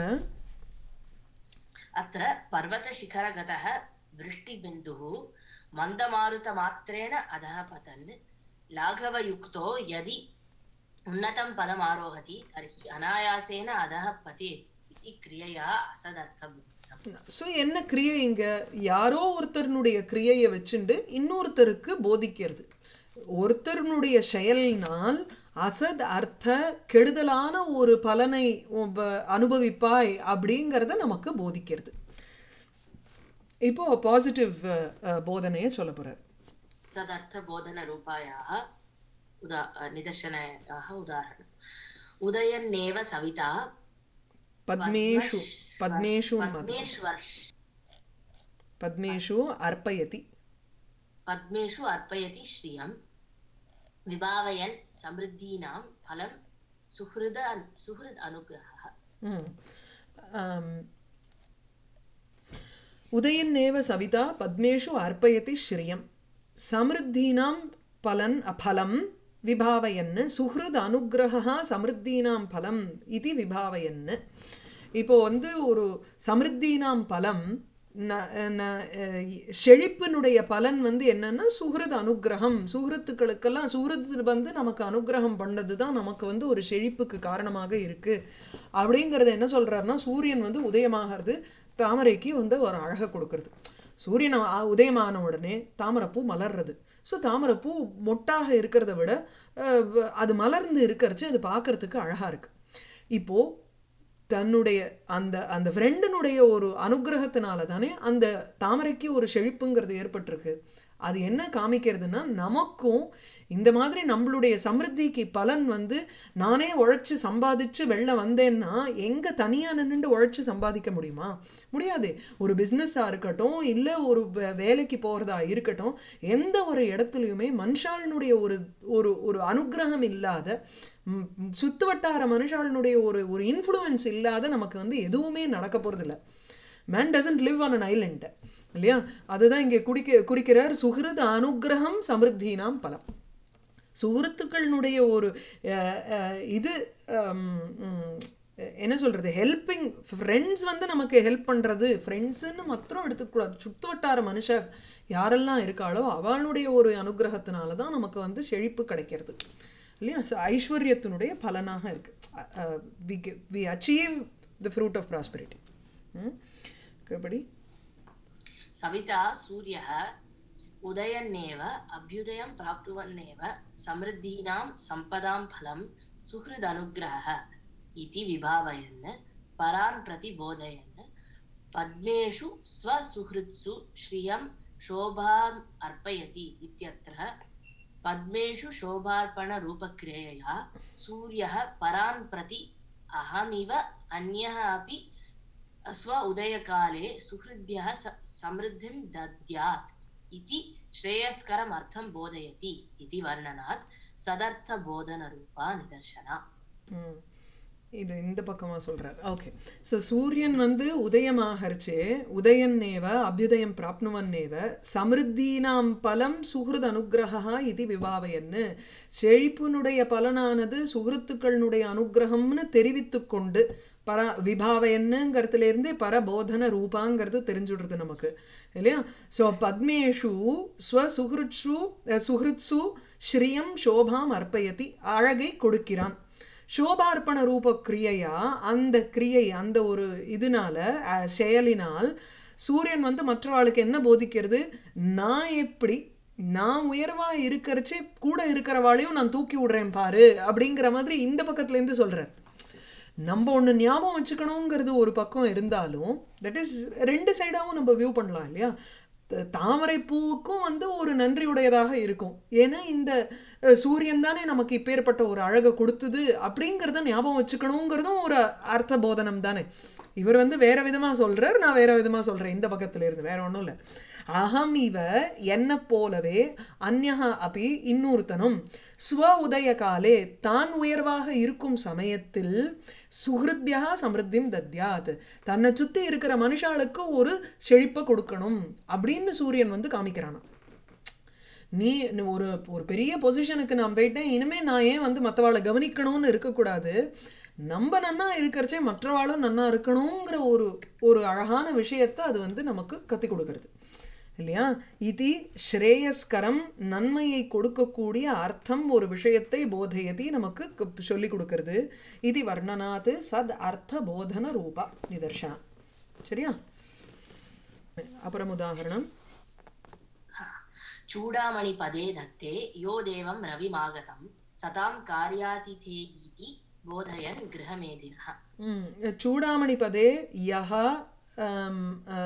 अत्र पर्वतशिखरगतः वृष्टिबिन्दुः मन्दमारुतमात्रेण अधः पतन् लाघवयुक्तो यदि उन्नतं पदमारोहति तर्हि अनायासेन अधः पतेत् इति क्रियया असदर्थबुद्धम् ஸோ என்ன கிரியை இங்க யாரோ ஒருத்தருனுடைய கிரியையை வச்சுண்டு இன்னொருத்தருக்கு போதிக்கிறது ஒருத்தருனுடைய செயலினால் அசத் அர்த்த கெடுதலான ஒரு பலனை உப- அனுபவிப்பாய் அப்படிங்கிறத நமக்கு போதிக்கிறது இப்போ பாசிட்டிவ் போதனையை சொல்ல போறார் सदर्थबोधनरूपायाः उदा निदर्शनायाः उदाहरणम् उदयन्नेव सविता பத்மேஷு பத்மேஷு पद्मेष्वर्ष பத்மேஷு அர்ப்பயதி पद्मेषु अर्पयति श्रियं विभावयन् समृद्धीनां फलं सुहृद सुहृद् अनुग्रहः ம். ஆம். உதயன்னேவ சவிதா பத்மேஷு அர்ப்பயதி ஸ்ரீயம் சமிருத்தீனாம் பலன் பலம் விபாவயன் சுஹ்ருத் அனுகிரகா சமிருத்தீனாம் பலம் இது விபாவயன் இப்போ வந்து ஒரு சமிருத்தீனாம் பலம் ந- ந- அஹ் செழிப்பினுடைய பலன் வந்து என்னன்னா சுஹ்ருத் அனுகிரகம் சுஹ்ருத்துக்களுக்கெல்லாம் சுஹ்ருத் வந்து நமக்கு அனுகிரகம் பண்ணது தான் நமக்கு வந்து ஒரு செழிப்புக்கு காரணமாக இருக்கு அப்படிங்கிறத என்ன சொல்றாருன்னா சூரியன் வந்து உதயமாகிறது தாமரைக்கு வந்து ஒரு அழகை கொடுக்கறது சூரியன் ஆ- உதயமான உடனே தாமரைப்பூ மலர்றது ஸோ தாமரைப்பூ மொட்டாக இருக்கிறத விட அஹ், அது மலர்ந்து இருக்கிறச்சு அது பார்க்கறதுக்கு அழகாக இருக்கு இப்போ தன்னுடைய அந்த அந்த ஃப்ரெண்டினுடைய ஒரு அனுகிரகத்தினால தானே அந்த தாமரைக்கு ஒரு செழிப்புங்கிறது ஏற்பட்டிருக்கு அது என்ன காமிக்கிறதுனா நமக்கும் இந்த மாதிரி நம்மளுடைய சமிருத்திக்கு பலன் வந்து நானே உழைச்சி சம்பாதிச்சு வெளில வந்தேன்னா எங்கே தனியாக நின்றுட்டு உழைச்சி சம்பாதிக்க முடியுமா முடியாது ஒரு பிஸ்னஸாக இருக்கட்டும் இல்லை ஒரு வே- வேலைக்கு போகிறதா இருக்கட்டும் எந்த ஒரு இடத்துலையுமே மனுஷாளினுடைய ஒரு ஒரு ஒரு அனுகிரகம் இல்லாத ம், ம், சுத்து வட்டார மனுஷாளினுடைய ஒரு ஒரு இன்ஃப்ளூயன்ஸ் இல்லாத நமக்கு வந்து எதுவுமே நடக்க போகிறதில்ல man doesn't live on an island இல்லையா அதுதான் இங்கே குடிக்க குறிக்கிறார் சுகிருத அனுகிரகம் சமிருத்தினாம் பலம் சுகிருத்துக்களினுடைய ஒரு அஹ், அஹ், இது ஹம், ம், என்ன சொல்கிறது ஹெல்பிங் ஃப்ரெண்ட்ஸ் வந்து நமக்கு ஹெல்ப் பண்ணுறது ஃப்ரெண்ட்ஸுன்னு மாத்திரம் எடுத்துக்கூடாது சுத்து வட்டார மனுஷ யாரெல்லாம் இருக்காளோ அவளுடைய ஒரு அனுகிரகத்தினால தான் நமக்கு வந்து செழிப்பு கிடைக்கிறது இல்லையா ஸோ ஐஸ்வர்யத்தினுடைய பலனாக இருக்குது we achieve the fruit of prosperity எப்படி सविता सूर्यः उदयन्नेव अभ्युदयं प्राप्नुवन्नेव समृद्धीनां सम्पदां फलं सुहृदनुग्रहः इति विभावयन् परान् प्रति बोधयन् पद्मेषु स्वसुहृत्सु श्रियं शोभाम् अर्पयति इत्यत्र पद्मेषु शोभार्पणरूपक्रियया सूर्यः परान् प्रति अहमिव अन्यः अपि स्व उदयकाले सुहृद्भ्यः स- समृद्धिं दद्यात् इति श्रेयस्करम् अर्थं बोधयति इति वर्णनात् सदर्थबोधनरूपा निदर्शना ம். இது இந்த பக்கமாக சொல்கிறார் ஓகே ஸோ சூரியன் வந்து உதயமாகர்ச்சே உதயன்னேவ அபியுதயம் பிராப்னுவன்னேவ சமிருத்தீனாம் பலம் சுஹൃத் அனுகிரகா இது விபாவையன்னு செழிப்புனுடைய பலனானது சுகிருத்துக்களினுடைய அனுகிரகம்னு தெரிவித்து கொண்டு பர விபாவையன்னுங்கிறதுலேருந்தே பரபோதன ரூபாங்கிறது தெரிஞ்சுடுறது நமக்கு இல்லையா ஸோ பத்மேஷு ஸ்வசுஹൃத்ஷு அஹ், சுஹൃத்சு ஸ்ரீயம் சோபாம் அர்ப்பயதி அழகை கொடுக்கிறான் சோபார்ப்பண ரூப கிரியையா அந்த கிரியை அந்த ஒரு இதனால அஹ், செயலினால் சூரியன் வந்து மற்றவாளுக்கு என்ன போதிக்கிறது நான் எப்படி நான் உயர்வா இருக்கிறச்சே கூட இருக்கிறவாளையும் நான் தூக்கி விடுறேன் பாரு அப்படிங்கிற மாதிரி இந்த பக்கத்துலேருந்து சொல்றார் நம்ம ஒன்று ஞாபகம் வச்சுக்கணுங்கிறது ஒரு பக்கம் இருந்தாலும் தட் இஸ் ரெண்டு சைடாகவும் நம்ம வியூ பண்ணலாம் இல்லையா த- தாமரை பூவுக்கும் வந்து ஒரு நன்றியுடையதாக இருக்கும் ஏன்னா இந்த அஹ், சூரியன் தானே நமக்கு இப்பேற்பட்ட ஒரு அழகை கொடுத்தது அப்படிங்கிறத ஞாபகம் வச்சுக்கணுங்கிறதும் ஒரு அர்த்த போதனம் தானே இவர் வந்து வேற விதமாக சொல்றார் நான் வேற விதமாக சொல்கிறேன் இந்த பக்கத்துல இருந்து வேற ஒன்றும் இல்லை அகம் இவ என்ன போலவே அந்யஹா அபி இன்னொருத்தனும் ஸ்வ உதய காலே தான் உயர்வாக இருக்கும் சமயத்தில் சுஹൃத்யா சமிருத்திம் தத்யாத் தன்னை சுற்றி இருக்கிற மனுஷாளுக்கு ஒரு செழிப்பை கொடுக்கணும் அப்படின்னு சூரியன் வந்து காமிக்கிறானாம் நீ நீ ஒரு ஒரு பெரிய பொசிஷனுக்கு நான் போயிட்டேன் இனிமே நான் ஏன் வந்து மற்றவாளை கவனிக்கணும்னு இருக்கக்கூடாது நம்ம நன்னா இருக்கிறச்சே மற்றவாளும் நன்னா இருக்கணுங்கிற ஒரு ஒரு அழகான விஷயத்தை அது வந்து நமக்கு கற்றுக் கொடுக்கறது இல்லையா இது ஸ்ரேயஸ்கரம் நன்மையை கொடுக்கக்கூடிய அர்த்தம் ஒரு விஷயத்தை போதையதி நமக்கு க- சொல்லிக் கொடுக்கறது இது வர்ணனாத்து சத் அர்த்த போதன ரூபா நிதர்சனா சரியா அப்புறம் உதாகரணம் चूडामणिपदे दत्ते यो देवं रविमागतं सतां कार्यातिथेयीति बोधयन् गृहमेदिनः ம், चूडामणि पदे यः अम्, अ,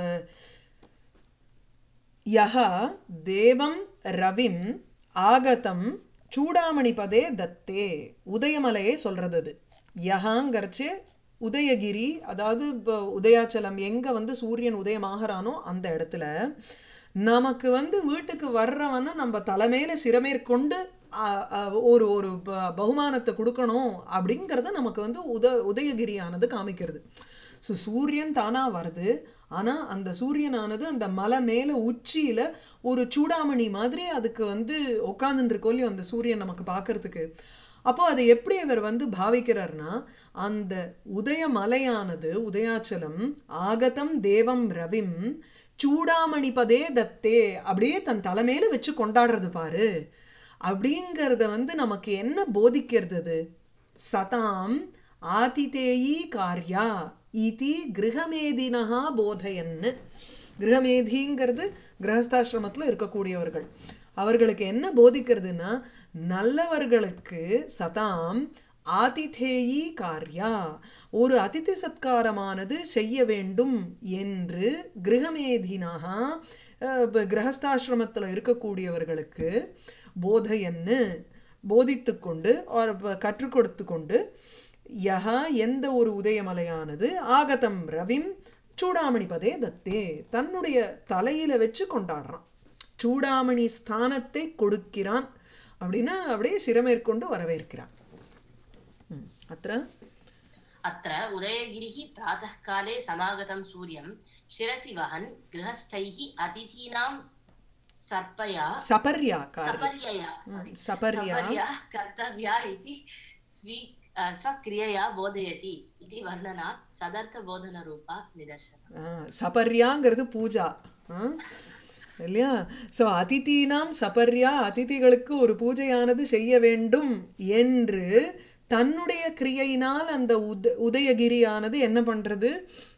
यः देवं रविम् ஆகதம் சூடாமணி பதே தத்தே உதயமலையை சொல்றது அது யஹாங்கிறச்சு உதயகிரி அதாவது இப்போ உதயாச்சலம் எங்கே வந்து சூரியன் உதயமாகறானோ அந்த இடத்துல நமக்கு வந்து வீட்டுக்கு வர்றவனை நம்ம தலைமையில சிரமேற்கொண்டு அ, அ, ஒரு ஒரு ப- பகுமானத்தை கொடுக்கணும் அப்படிங்கிறத நமக்கு வந்து உத உதயகிரியானது காமிக்கிறது ஸோ சூரியன் தானாக வருது ஆனால் அந்த சூரியனானது அந்த மலை மேலே உச்சியில் ஒரு சூடாமணி மாதிரி அதுக்கு வந்து உட்காந்துட்டு இல்லையோ அந்த சூரியன் நமக்கு பார்க்கறதுக்கு அப்போ அதை எப்படி அவர் வந்து பாவிக்கிறார்னா அந்த உதய மலையானது உதயாச்சலம் ஆகதம் தேவம் ரவிம் சூடாமணி பதே தத்தே அப்படியே தன் தலைமையில வச்சு கொண்டாடுறது பாரு அப்படிங்கிறத வந்து நமக்கு என்ன போதிக்கிறது அது சதாம் ஆதிதேயி கார்யா இதி கிரகமேதினஹா போதையன்னு கிரகமேதிங்கிறது கிரகஸ்தாசிரமத்தில் இருக்கக்கூடியவர்கள் அவர்களுக்கு என்ன போதிக்கிறதுனா நல்லவர்களுக்கு சதாம் ஆதிதேயி கார்யா ஒரு அதிதி சத்காரமானது செய்ய வேண்டும் என்று கிரகமேதினஹா கிரகஸ்தாசிரமத்தில் இருக்கக்கூடியவர்களுக்கு போதையன்னு போதித்து கொண்டு கற்றுக் கொடுத்து கொண்டு யஹா எந்த ஒரு உதயமலையானது ஆகதம் ரவிம் சூடாமணி பதே தத்தே தன்னுடைய தலையில வச்சு கொண்டாடுறான் சூடாமணி ஸ்தானத்தை கொடுக்கிறான் அப்படின்னா அப்படியே சிரமேற்கொண்டு வரவேற்கிறான் அத்த अत्र उदयगिरिः प्रातःकाले समागतं सूर्यं शिरसि वहन् गृहस्थैः अतिथीनां सर्पया சபர்யா கார்யா सपर्यया sorry, சபர்யா सपर्या कर्तव्या इति स्वी अ, स्वक्रियया बोधयति इति वर्णनात् सदर्थबोधनरूपा निदर्शनम् ஆ, சபர்யாங்கிறது பூஜா ஆ? இல்லையா ஸோ அதிதீனாம் சபர்யா அதிதிகளுக்கு ஒரு பூஜையானது செய்ய வேண்டும் என்று தன்னுடைய கிரியையினால் அந்த உத உதயகிரியானது என்ன பண்ணுறது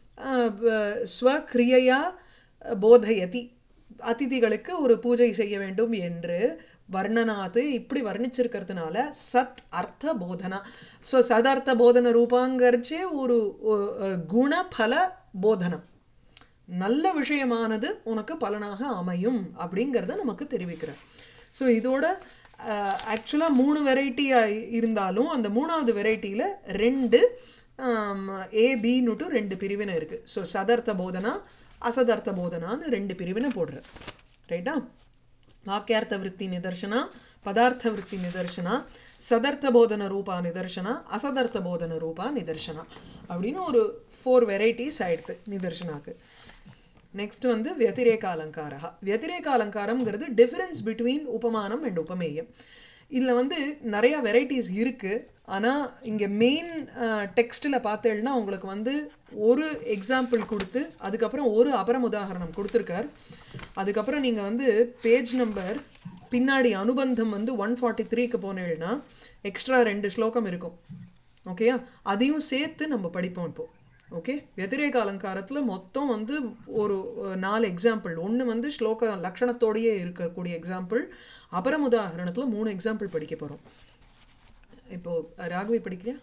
ஸ்வக்ரியையா போதயதி அதிதிகளுக்கு ஒரு பூஜை செய்ய வேண்டும் என்று வர்ணனாத்து இப்படி வர்ணிச்சிருக்கிறதுனால சத் அர்த்த போதனா ஸோ சதர்த்த போதன ரூபாங்கரிச்சே ஒரு ஒ- அஹ், குணபல போதனம் நல்ல விஷயமானது உனக்கு பலனாக அமையும் அப்படிங்கிறத நமக்கு தெரிவிக்கிறார் ஸோ இதோட ஆக்சுவலாக மூணு வெரைட்டியாக இருந்தாலும் அந்த மூணாவது வெரைட்டியில் ரெண்டு ஏபின்னுட்டு ரெண்டு பிரிவினை இருக்குது ஸோ சதர்த்த போதனா அசதர்த்த போதனான்னு ரெண்டு பிரிவினை போடுற ரைட்டா ವಾಕ್ಯಾರ್ಥ ವೃತ್ತಿ ನಿದರ್ಶನ ಪದಾರ್ಥ ವೃತ್ತಿ ನಿದರ್ಶನ ಸದರ್ಥ ಬೋಧನ ರೂಪ ನಿದರ್ಶನ ಅಸದರ್ಥ ಬೋಧನ ರೂಪ ನಿದರ್ಶನ அப்படின்னு ஒரு ஃபோர் வெரைட்டிஸ் ஆயிடுது நிதர்சனாக்கு நெக்ஸ்ட் வந்து व्यतिरेक அலங்காரா व्यतिरेक அலங்காரம்ங்கிறது டிஃபரன்ஸ் பிட்வீன் உபமானம் அண்ட் உபமேயம் இதில் வந்து நிறைய வெரைட்டிஸ் இருக்குது ஆனால் இங்கே மெயின் டெக்ஸ்ட்டில் பார்த்தேன்னா உங்களுக்கு வந்து ஒரு எக்ஸாம்பிள் கொடுத்து அதுக்கப்புறம் ஒரு அபரம் உதாரணம் கொடுத்துருக்கார் அதுக்கப்புறம் நீங்கள் வந்து பேஜ் நம்பர் பின்னாடி அனுபந்தம் வந்து ஒன் ஃபார்ட்டி த்ரீக்கு போனேன்னா எக்ஸ்ட்ரா ரெண்டு ஸ்லோகம் இருக்கும் ஓகேயா அதையும் சேர்த்து நம்ம படிப்போம் இப்போ ஓகே व्यतिरेक அலங்காரத்தில் மொத்தம் வந்து ஒரு அஹ், நாலு எக்ஸாம்பிள் ஒன்று வந்து ஸ்லோக லக்ஷணத்தோடையே இருக்கக்கூடிய எக்ஸாம்பிள் அபரம் உதாரணத்தில் மூணு எக்ஸாம்பிள் படிக்க போகிறோம் இப்போ ராகவி படிக்கிறியா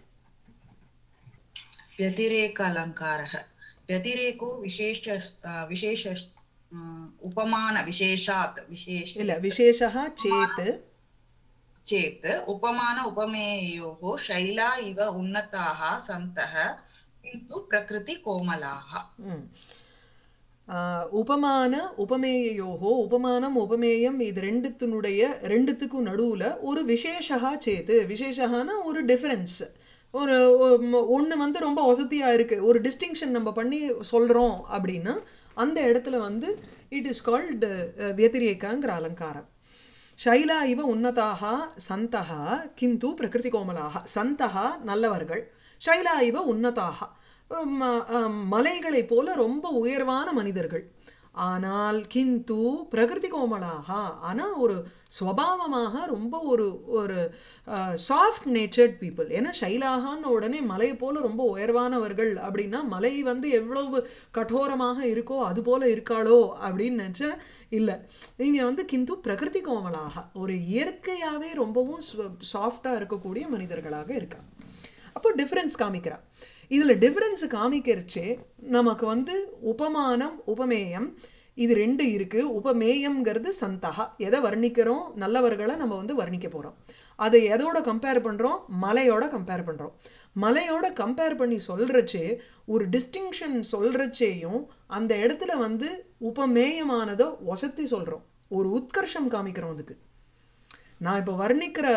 व्यतिरेकालङ्कारः व्यतिरेको विशेष विशेष उम्, उपमानविशेषात् विशेष இல்லை விசேஷா சேத்து चेत् उपमान उपमेयोः शैला इव उन्नताः सन्तः किन्तु प्रकृतिकोमलाः ம். ஆஹ், உபமான உபமேயோகோ உபமானம் உபமேயம் இது ரெண்டுத்தினுடைய ரெண்டுத்துக்கும் நடுவில் ஒரு விசேஷா சேத்து விசேஷகான ஒரு டிஃபரன்ஸ் ஒரு ஒன்று வந்து ரொம்ப வசதியாக இருக்குது ஒரு டிஸ்டிங்ஷன் நம்ம பண்ணி சொல்கிறோம் அப்படின்னா அந்த இடத்துல வந்து இட் இஸ் கால்டு व्यतिरेकங்கிற அலங்காரம் ಶೈಲಾ ಇವ ಉನ್ನತಾಹ ಸಂತಹ ಕಿಂತು ಪ್ರಕೃತಿ ಕೋಮಲಾಹ ಸಂತಹ நல்லவர்கள் ಶೈಲா இவ உன்னதாக ம- அஹ் மலைகளைப் போல ரொம்ப உயர்வான மனிதர்கள் ஆனால் கிந்து பிரகிருதி கோமலாக ஆனால் ஒரு ஸ்வபாவமாக ரொம்ப ஒரு ஒரு சாஃப்ட் நேச்சர்ட் பீப்புள் ஏன்னா ஷைலாகான்னு உடனே மலை போல ரொம்ப உயர்வானவர்கள் அப்படின்னா மலை வந்து எவ்வளவு கठोரமாக இருக்கோ அது போல இருக்காளோ அப்படின்னு நினச்சா இல்லை இங்கே வந்து கிந்து பிரகிருதி கோமலாக ஒரு இயற்கையாகவே ரொம்பவும் சாஃப்டாக இருக்கக்கூடிய மனிதர்களாக இருக்கா அப்போ டிஃப்ரென்ஸ் காமிக்கிறா இதில் டிஃப்ரென்ஸ் காமிக்கிறச்சே நமக்கு வந்து உபமானம் உபமேயம் இது ரெண்டு இருக்குது உபமேயம்ங்கிறது சந்தகா எதை வர்ணிக்கிறோம் நல்லவர்களை நம்ம வந்து வர்ணிக்க போகிறோம் அதை எதோட கம்பேர் பண்ணுறோம் மலையோட கம்பேர் பண்ணுறோம் மலையோட கம்பேர் பண்ணி சொல்கிறச்சே ஒரு டிஸ்டிங்ஷன் சொல்கிறச்சேயும் அந்த இடத்துல வந்து உபமேயமானதோ வசத்தி சொல்கிறோம் ஒரு உத்கர்ஷம் காமிக்கிறோம் அதுக்கு நான் இப்போ வர்ணிக்கிற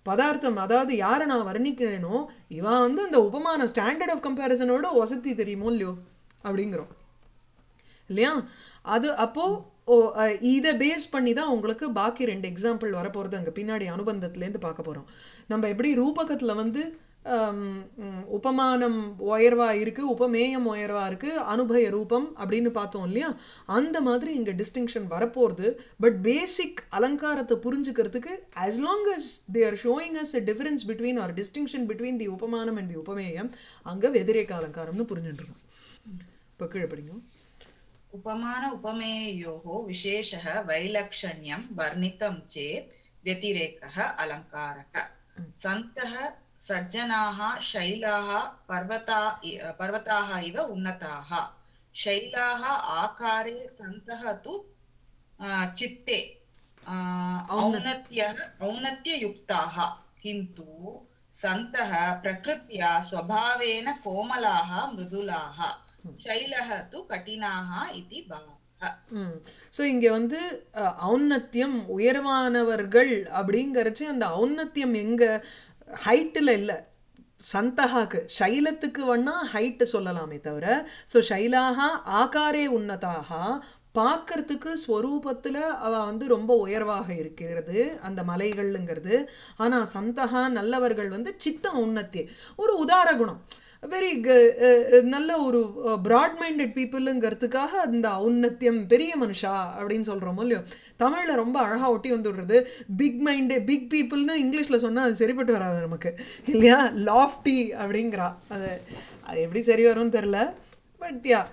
பதார்த்தம் அதாவது யாரை நான் வர்ணிக்கிறேனோ இவன் வந்து அந்த உபமான ஸ்டாண்டர்ட் ஆஃப் கம்பேரிசனோட வசதி தெரியுமோ இல்லையோ அப்படிங்கிறோம் இல்லையா அது அப்போது ஓ அஹ், இதை பேஸ் பண்ணி தான் உங்களுக்கு பாக்கி ரெண்டு எக்ஸாம்பிள் வரப்போகிறது அங்கே பின்னாடி அனுபந்தத்துலேருந்து பார்க்க போகிறோம் நம்ம எப்படி ரூபகத்தில் வந்து ஹம், ம், உபமானம் உயர்வா இருக்குது உபமேயம் உயர்வா இருக்குது அனுபய ரூபம் அப்படின்னு பார்த்தோம் இல்லையா அந்த மாதிரி இங்கே டிஸ்டிங்ஷன் வரப்போகிறது பட் பேசிக் அலங்காரத்தை புரிஞ்சுக்கிறதுக்கு as long as they are showing us a difference between or distinction between the உபமானம் and the உபமேயம் அங்கே வெதிரேக அலங்காரம்னு புரிஞ்சுட்டுருக்கோம் இப்போ கீழே படிங்க उपमान उपमेयोः विशेषः वैलक्षण्यं वर्णितं चेत् व्यतिरेकः अलङ्कारः सन्तः सज्जनाः शैलाः पर्वता इ- पर्वताः इव उन्नताः शैलाः आकारे सन्तः तु आ, चित्ते आ, औन्नत्यः औन्नत्ययुक्ताः किन्तु सन्तः प्रकृत्या स्वभावेन कोमलाः मृदुलाः शैलः तु कठिनाः इति भावः ம் ஸோ இங்கே வந்து அஹ், ஔன்னத்தியம் உயர்வானவர்கள் அப்படிங்கிறச்சு அந்த ஔன்னத்தியம் எங்கே ஹைட்டில் இல்லை சந்தகாக்கு சைலத்துக்கு வேணா ஹைட்டு சொல்லலாமே தவிர ஸோ சைலாக ஆகாரே உன்னதாக பார்க்கறதுக்கு ஸ்வரூபத்தில் அவ வந்து ரொம்ப உயர்வாக இருக்கிறது அந்த மலைகள்ங்கிறது ஆனால் சந்தகா நல்லவர்கள் வந்து சித்த உன்னத்தி ஒரு உதார குணம் வெரி நல்ல ஒரு ப்ராட் மைண்டட் பீப்புளுங்கிறதுக்காக அந்த ஔன்னத்தியம் பெரிய மனுஷா அப்படின்னு சொல்கிறோமோ இல்லையோ தமிழில் ரொம்ப அழகாக ஒட்டி வந்து விடுறது பிக் மைண்டு பிக் பீப்புள்னு இங்கிலீஷில் சொன்னால் அது சரிப்பட்டு வராது நமக்கு இல்லையா லாஃப்டி அப்படிங்கிறா அது அது எப்படி சரி வரும்னு தெரில பட் யா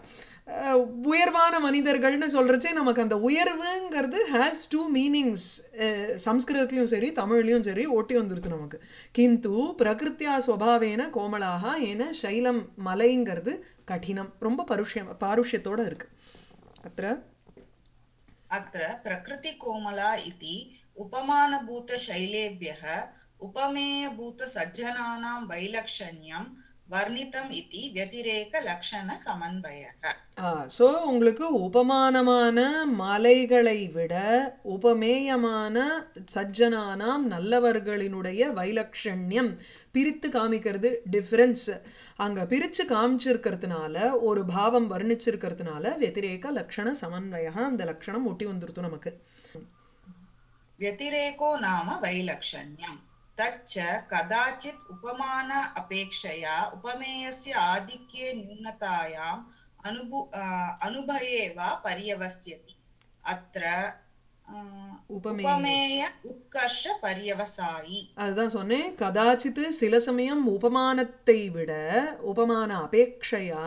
உயர்வான மனிதர்கள்னு சொல்கிறச்சே நமக்கு அந்த உயர்வுங்கிறது ஹேஸ் டூ மீனிங்ஸ் சம்ஸ்கிருதத்துலையும் சரி தமிழ்லையும் சரி ஓட்டி வந்துருது நமக்கு கிந்து பிரகிருத்தியா ஸ்வபாவேன கோமலாக ஏன சைலம் மலைங்கிறது கடினம் ரொம்ப பருஷ்யம் பாருஷ்யத்தோடு இருக்குது அത്ര अत्र प्रकृतिकोमला इति उपमानभूतशैलेभ्यः उपमेयभूतसज्जनानां वैलक्षण्यं वर्णितम् इति व्यतिरेकलक्षणसमन्वयः ஸோ உங்களுக்கு உபமானமான மலைகளை விட உபமேயமான சஜ்ஜனானாம் நல்லவர்களினுடைய வைலக்ஷண்யம் பிரித்து காமிக்கிறது டிஃப்ரென்ஸ் அங்கே பிரித்து காமிச்சிருக்கிறதுனால ஒரு பாவம் வர்ணிச்சிருக்கிறதுனால வெதிரேக லக்ஷண சமன்வயா அந்த லக்ஷணம் ஒட்டி வந்துருத்து நமக்கு व्यतिरेको नाम वैलक्षण्यम् तच्च कदाचित् उपमान अपेक्षया उपमेयस्य आधिक्ये न्यूनतायाम् अनुभु अ, अनुभये वा पर्यवस्यति अत्र अ, उपमेय। उपमेय उत्कर्ष पर्यवसायि அதுதான் சொன்னேன் கதாச்சித்து சில சமயம் உபமானத்தை விட உபமான அபேட்சையா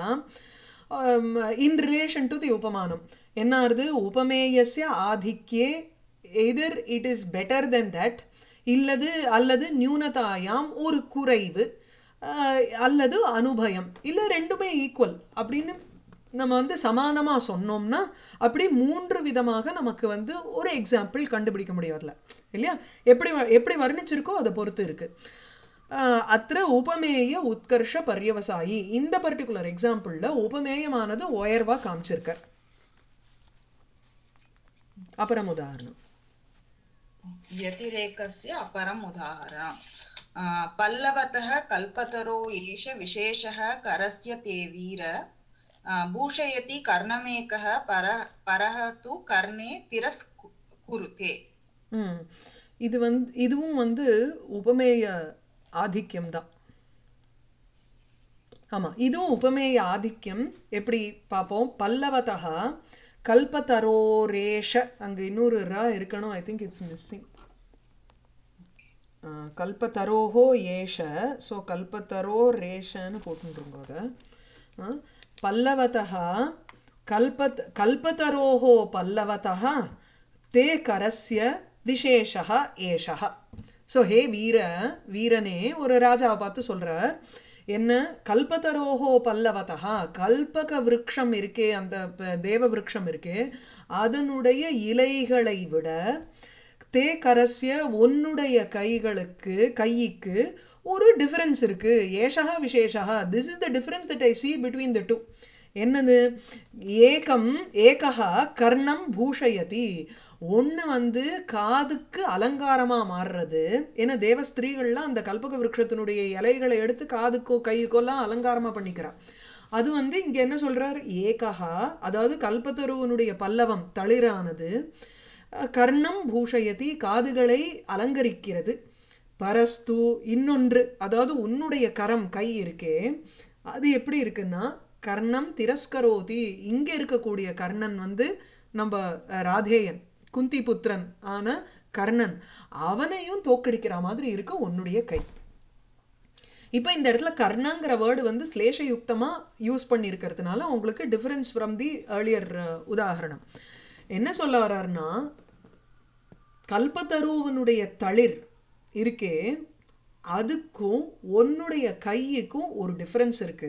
இன் ரிலேஷன் டு தி உபமானம் என்ன ஆறுது உபமேயஸ்ய ஆதிக்கே எதிர் it is better then that இல்லது அல்லது நியூனதாயாம் ஒரு குறைவு அஹ், அல்லது அனுபயம் இல்லை ரெண்டுமே ஈக்குவல் அப்படின்னு நம்ம வந்து சமானமாக சொன்னோம்னா அப்படி மூன்று விதமாக நமக்கு வந்து ஒரு எக்ஸாம்பிள் கண்டுபிடிக்க முடியாதுல இல்லையா எப்படி வ- எப்படி வர்ணிச்சிருக்கோ அதை பொறுத்து இருக்கு ஆஹ் அத்திர உபமேய உத்கர்ஷ பர்யவசாயி இந்த பர்டிகுலர் எக்ஸாம்பிளில் உபமேயமானது உயர்வாக காமிச்சிருக்கார் அப்புறம் உதாரணம் व्यतिरेकस्य अपरम् उदाहरणम् अ, पल्लवतः कल्पतरो एष विशेषः करस्य ते वीर अ, भूषयति कर्णमेकः पर परः तु कर्णे तिरस्कुरुते ம் இது வந்து இதுவும் வந்து உபமேய ஆதிக்கம் தான் ஆமாம் இதுவும் உபமேய ஆதிக்கம் எப்படி பார்ப்போம் பல்லவதா கல்பதரோரேஷ அங்கே இன்னொரு ரா இருக்கணும் ஐ திங்க் இட்ஸ் மிஸ்ஸிங் கல்பதரோஹோ ஏஷ ஸோ கல்பதரோ ரேஷன்னு போட்டுருங்க அதை ஆ, பல்லவதா கல்பத் கல்பதரோஹோ பல்லவதா தே கரஸ்ய விசேஷः ஏஷः ஸோ ஹே வீர வீரனே ஒரு ராஜாவை பார்த்து சொல்கிறார் என்ன கல்பதரோஹோ பல்லவதா கல்பக விருட்சம் இருக்கே அந்த ப- தேவ விருட்சம் இருக்கே அதனுடைய இலைகளை விட தே கரஸ்ய உன்னுடைய கைகளுக்கு கைக்கு ஒரு டிஃபரன்ஸ் இருக்கு ஏஷா விசேஷா this is the difference that I see between the two என்னது ஏகம் ஏகா கர்ணம் பூஷயதி ஒன்று வந்து காதுக்கு அலங்காரமாக மாறுறது ஏன்னா தேவ ஸ்திரீகள்லாம் அந்த கல்பக விருட்சத்தினுடைய இலைகளை எடுத்து காதுக்கோ கைக்கோலாம் அலங்காரமாக பண்ணிக்கிறான் அது வந்து இங்கே என்ன சொல்றார் ஏகா அதாவது கல்பத்தருவனுடைய பல்லவம் தளிரானது அஹ், கர்ணம் பூஷயதி காதுகளை அலங்கரிக்கிறது பரஸ்து இன்னொன்று அதாவது உன்னுடைய கரம் கை இருக்கே அது எப்படி இருக்குன்னா கர்ணம் திரஸ்கரோதி இங்கே இருக்கக்கூடிய கர்ணன் வந்து நம்ம அஹ், ராதேயன் குந்தி புத்திரன் ஆன கர்ணன் அவனையும் தோக்கடிக்கிற மாதிரி இருக்கு உன்னுடைய கை இப்போ இந்த இடத்துல கர்ணங்கிற வேர்டு வந்து ஸ்லேஷயுக்தமாக யூஸ் பண்ணியிருக்கிறதுனால உங்களுக்கு டிஃபரன்ஸ் ஃப்ரம் தி ஏர்லியர் உதாகரணம் என்ன சொல்ல வர்றாருன்னா கல்பத்தருவனுடைய தளிர் இருக்கே அதுக்கும் உன்னுடைய கையுக்கும் ஒரு டிஃபரன்ஸ் இருக்கு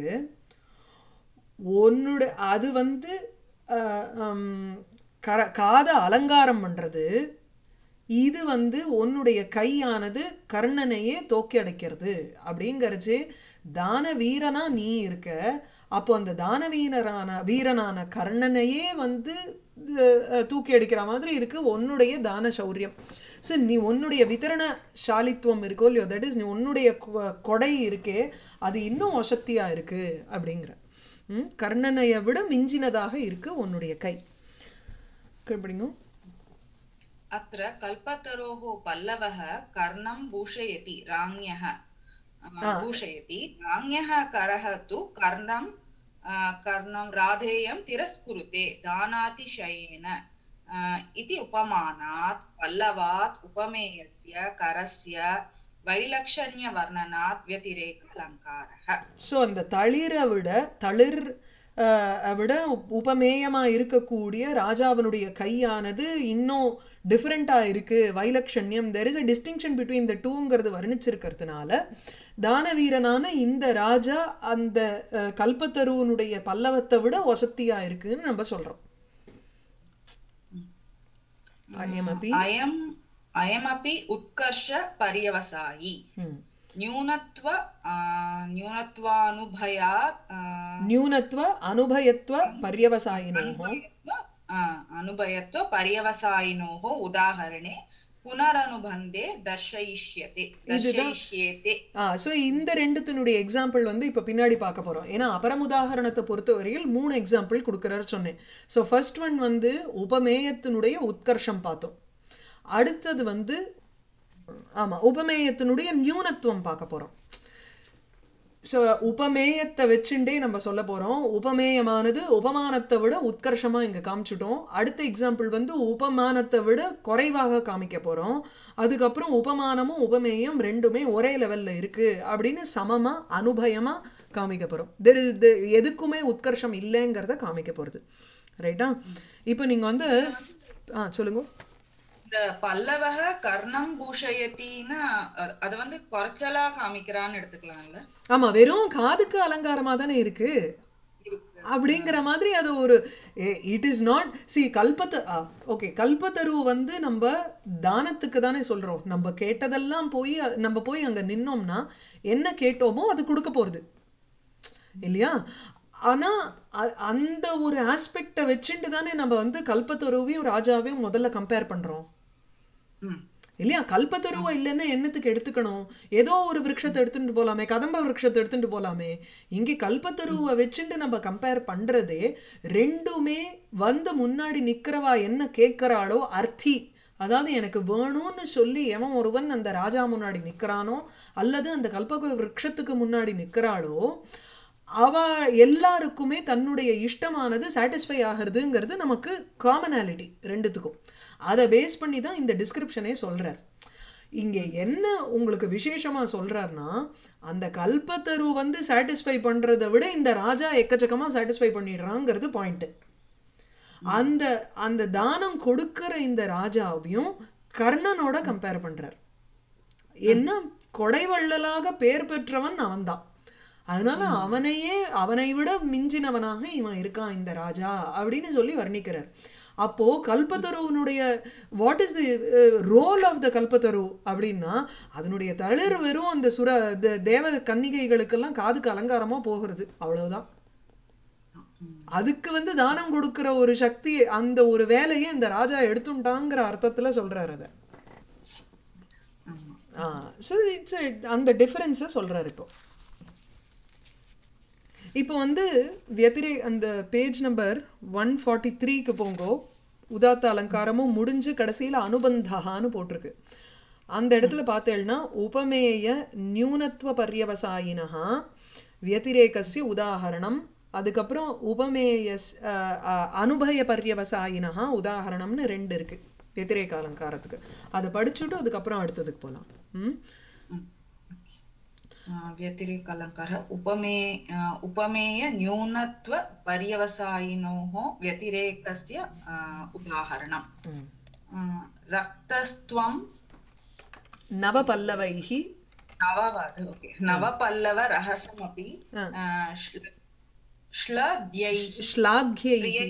உன்னோட அது வந்து அஹ், ஹம், கர காதை அலங்காரம் பண்ணுறது இது வந்து உன்னுடைய கையானது கர்ணனையே தோக்கி அடைக்கிறது அப்படிங்கிறச்சு தான வீரனா நீ இருக்க அப்போ அந்த தான வீரரான வீரனான கர்ணனையே வந்து அஹ், அஹ், தூக்கி அடிக்கிற மாதிரி இருக்கு உன்னுடைய தான சௌரியம் ஸோ நீ உன்னுடைய விதரண சாலித்துவம் இருக்கோ இல்லையோ தட் இஸ் நீ உன்னுடைய கொ- கொடை இருக்கே அது இன்னும் வசத்தியாக இருக்கு அப்படிங்கிற ம், கர்ணனையை விட மிஞ்சினதாக இருக்கு உன்னுடைய கை எப்படிங்க अत्र कल्पतरोः पल्लवः कर्णं भूषयति राज्ञः अ, भूषयति राज्ञः करः तु कर्णं अ, कर्णं राधेयं तिरस्कुरुते दानातिशयेन अ, इति उपमानात् पल्लवात् उपमेयस्य करस्य वैलक्षण्यवर्णनात् व्यतिरेक अलङ्कारः ஸோ அந்த தளிரை விட தளிர் அஹ், விட உப்- உபமேயமா இருக்கக்கூடிய ராஜாவினுடைய கையானது இன்னும் டிஃப்ரெண்ட்டாக இருக்கு வைலக்ஷண்யம் there is a distinction between the டூங்கிறது வர்ணிச்சிருக்கிறதுனால தானவீரனான இந்த ராஜா அந்த அஹ், கல்பத்தருவனுடைய பல்லவத்தை விட வசத்தியா இருக்குன்னு நம்ம சொல்றோம் அயமபி अयम् अयमपि उत्कर्ष पर्यवसायी ம். न्यूनत्व आ, न्यूनत्वानुभयात् आ, நியூனத்துவ அனுபயத்துவ பர்யவசாயினோஹோ अनुभयत्व आ, अनुभयत्व पर्यवसायिनोः उदाहरणे पुनरनुबन्धे दर्शयिष्यते दर्शयिष्येते ஆ ஸோ இந்த ரெண்டுத்தினுடைய எக்ஸாம்பிள் வந்து இப்போ பின்னாடி பார்க்க போகிறோம் ஏன்னா அபரமுதாகரணத்தை பொறுத்தவரையில் மூணு எக்ஸாம்பிள் கொடுக்குறாரு சொன்னேன் ஸோ ஃபர்ஸ்ட் ஒன் வந்து உபமேயத்தினுடைய உத்கர்ஷம் பார்த்தோம் அடுத்தது வந்து ஆமாம் உபமேயத்தினுடைய நியூனத்துவம் பார்க்க போகிறோம் ஸோ உபமேயத்தை வச்சுட்டே நம்ம சொல்ல போகிறோம் உபமேயமானது உபமானத்தை விட உத்கர்ஷமாக இங்கே காமிச்சிட்டோம் அடுத்த எக்ஸாம்பிள் வந்து உபமானத்தை விட குறைவாக காமிக்க போகிறோம் அதுக்கப்புறம் உபமானமும் உபமேயம் ரெண்டுமே ஒரே லெவலில் இருக்குது அப்படின்னு சமமாக அனுபயமாக காமிக்க போகிறோம் தெர் எதுக்குமே உத்கர்ஷம் இல்லைங்கிறத காமிக்க போகிறது ரைட்டா இப்போ நீங்கள் வந்து ஆ சொல்லுங்க இந்த பல்லவக கர்ணம் பூஷயத்தின்னா அ- அது வந்து குறைச்சலா காமிக்கிறான்னு எடுத்துக்கலாம்ல ஆமாம் வெறும் காதுக்கு அலங்காரமாக தானே இருக்குது அப்படிங்கிற மாதிரி அது ஒரு இட் இஸ் நாட் சி கல்பத்து ஓகே கல்பத்தரு வந்து நம்ம தானத்துக்கு தானே சொல்கிறோம் நம்ம கேட்டதெல்லாம் போய் அ- நம்ம போய் அங்கே நின்னோம்னா என்ன கேட்டோமோ அது கொடுக்க போகிறது இல்லையா ஆனால் அந்த ஒரு ஆஸ்பெக்டை வச்சுட்டு தானே நம்ம வந்து கல்பத்தருவையும் ராஜாவையும் முதல்ல கம்பேர் பண்ணுறோம் ம் இல்லையா கல்பத்தருவா இல்லைன்னா என்னத்துக்கு எடுத்துக்கணும் ஏதோ ஒரு விருட்சத்தை எடுத்துட்டு போலாமே கதம்ப விருட்சத்தை எடுத்துட்டு போலாமே இங்கே கல்பத்தருவை வச்சுட்டு நம்ம கம்பேர் பண்றதே ரெண்டுமே வந்து முன்னாடி நிக்கிறவா என்ன கேட்கறாளோ அர்த்தி அதாவது எனக்கு வேணும்னு சொல்லி எவன் ஒருவன் அந்த ராஜா முன்னாடி நிக்கிறானோ அல்லது அந்த கல்பக விருட்சத்துக்கு முன்னாடி நிக்கிறாளோ அவ எல்லாருக்குமே தன்னுடைய இஷ்டமானது சாட்டிஸ்ஃபை ஆகிறதுங்கிறது நமக்கு காமனாலிட்டி ரெண்டுத்துக்கும் அதை பேஸ் பண்ணி தான் இந்த டிஸ்கிரிப்ஷனே சொல்றார் இங்கே என்ன உங்களுக்கு விசேஷமா சொல்றாருன்னா அந்த கல்பத்தரு வந்து சாட்டிஸ்ஃபை பண்றதை விட இந்த ராஜா எக்கச்சக்கமா சாட்டிஸ்ஃபை பண்ணிடுறாங்கிறது பாயிண்ட் அந்த அந்த தானம் கொடுக்கிற இந்த ராஜாவையும் கர்ணனோட கம்பேர் பண்றார் என்ன கொடைவள்ளலாக பேர் பெற்றவன் அவன்தான் அதனால அவனையே அவனை விட மிஞ்சினவனாக இவன் இருக்கான் இந்த ராஜா அப்படின்னு சொல்லி வர்ணிக்கிறார் அப்போ கல்பத்தருவனுடைய what is the role of the கல்பத்தரு அப்படின்னா அதனுடைய தளிர் வெறும் அந்த சுர த- தேவ கன்னிகைகளுக்கெல்லாம் காதுக்கு அலங்காரமா போகிறது அவ்வளவுதான் அதுக்கு வந்து தானம் கொடுக்கிற ஒரு சக்தி அந்த ஒரு வேலையை இந்த ராஜா எடுத்துட்டாங்கிற அர்த்தத்துல சொல்றாரு அதை ஆமா ஸோ இட்ஸ் அந்த டிஃபரன்ஸை சொல்றாரு இப்போ இப்போ வந்து வெத்திரே அந்த பேஜ் நம்பர் ஒன் ஃபார்ட்டி த்ரீக்கு போங்கோ உதாத்த அலங்காரமும் முடிஞ்சு கடைசியில் அனுபந்தகான்னு போட்டிருக்கு அந்த இடத்துல பார்த்தேன்னா உபமேய நியூனத்துவ பர்யவசாயினஹா व्यतिरेकस्य உதாகரணம் அதுக்கப்புறம் உபமேய அனுபய பர்யவசாயினஹா உதாகரணம்னு ரெண்டு இருக்கு व्यतिरेक அலங்காரத்துக்கு அதை படிச்சுட்டு அதுக்கப்புறம் அடுத்ததுக்கு போகலாம் ம் व्यतिरेक अलङ्कारः उपमे अ, उपमेय न्यूनत्व पर्यवसायिनोः व्यतिरेकस्य अ, उदाहरणम् ம் अ, रक्तस्त्वं நவபல்லவைः नववद ओके नवपल्लव रहस्यमपि हा. अ, श्ल- श्लद्यैः ஸ்லாக்யைः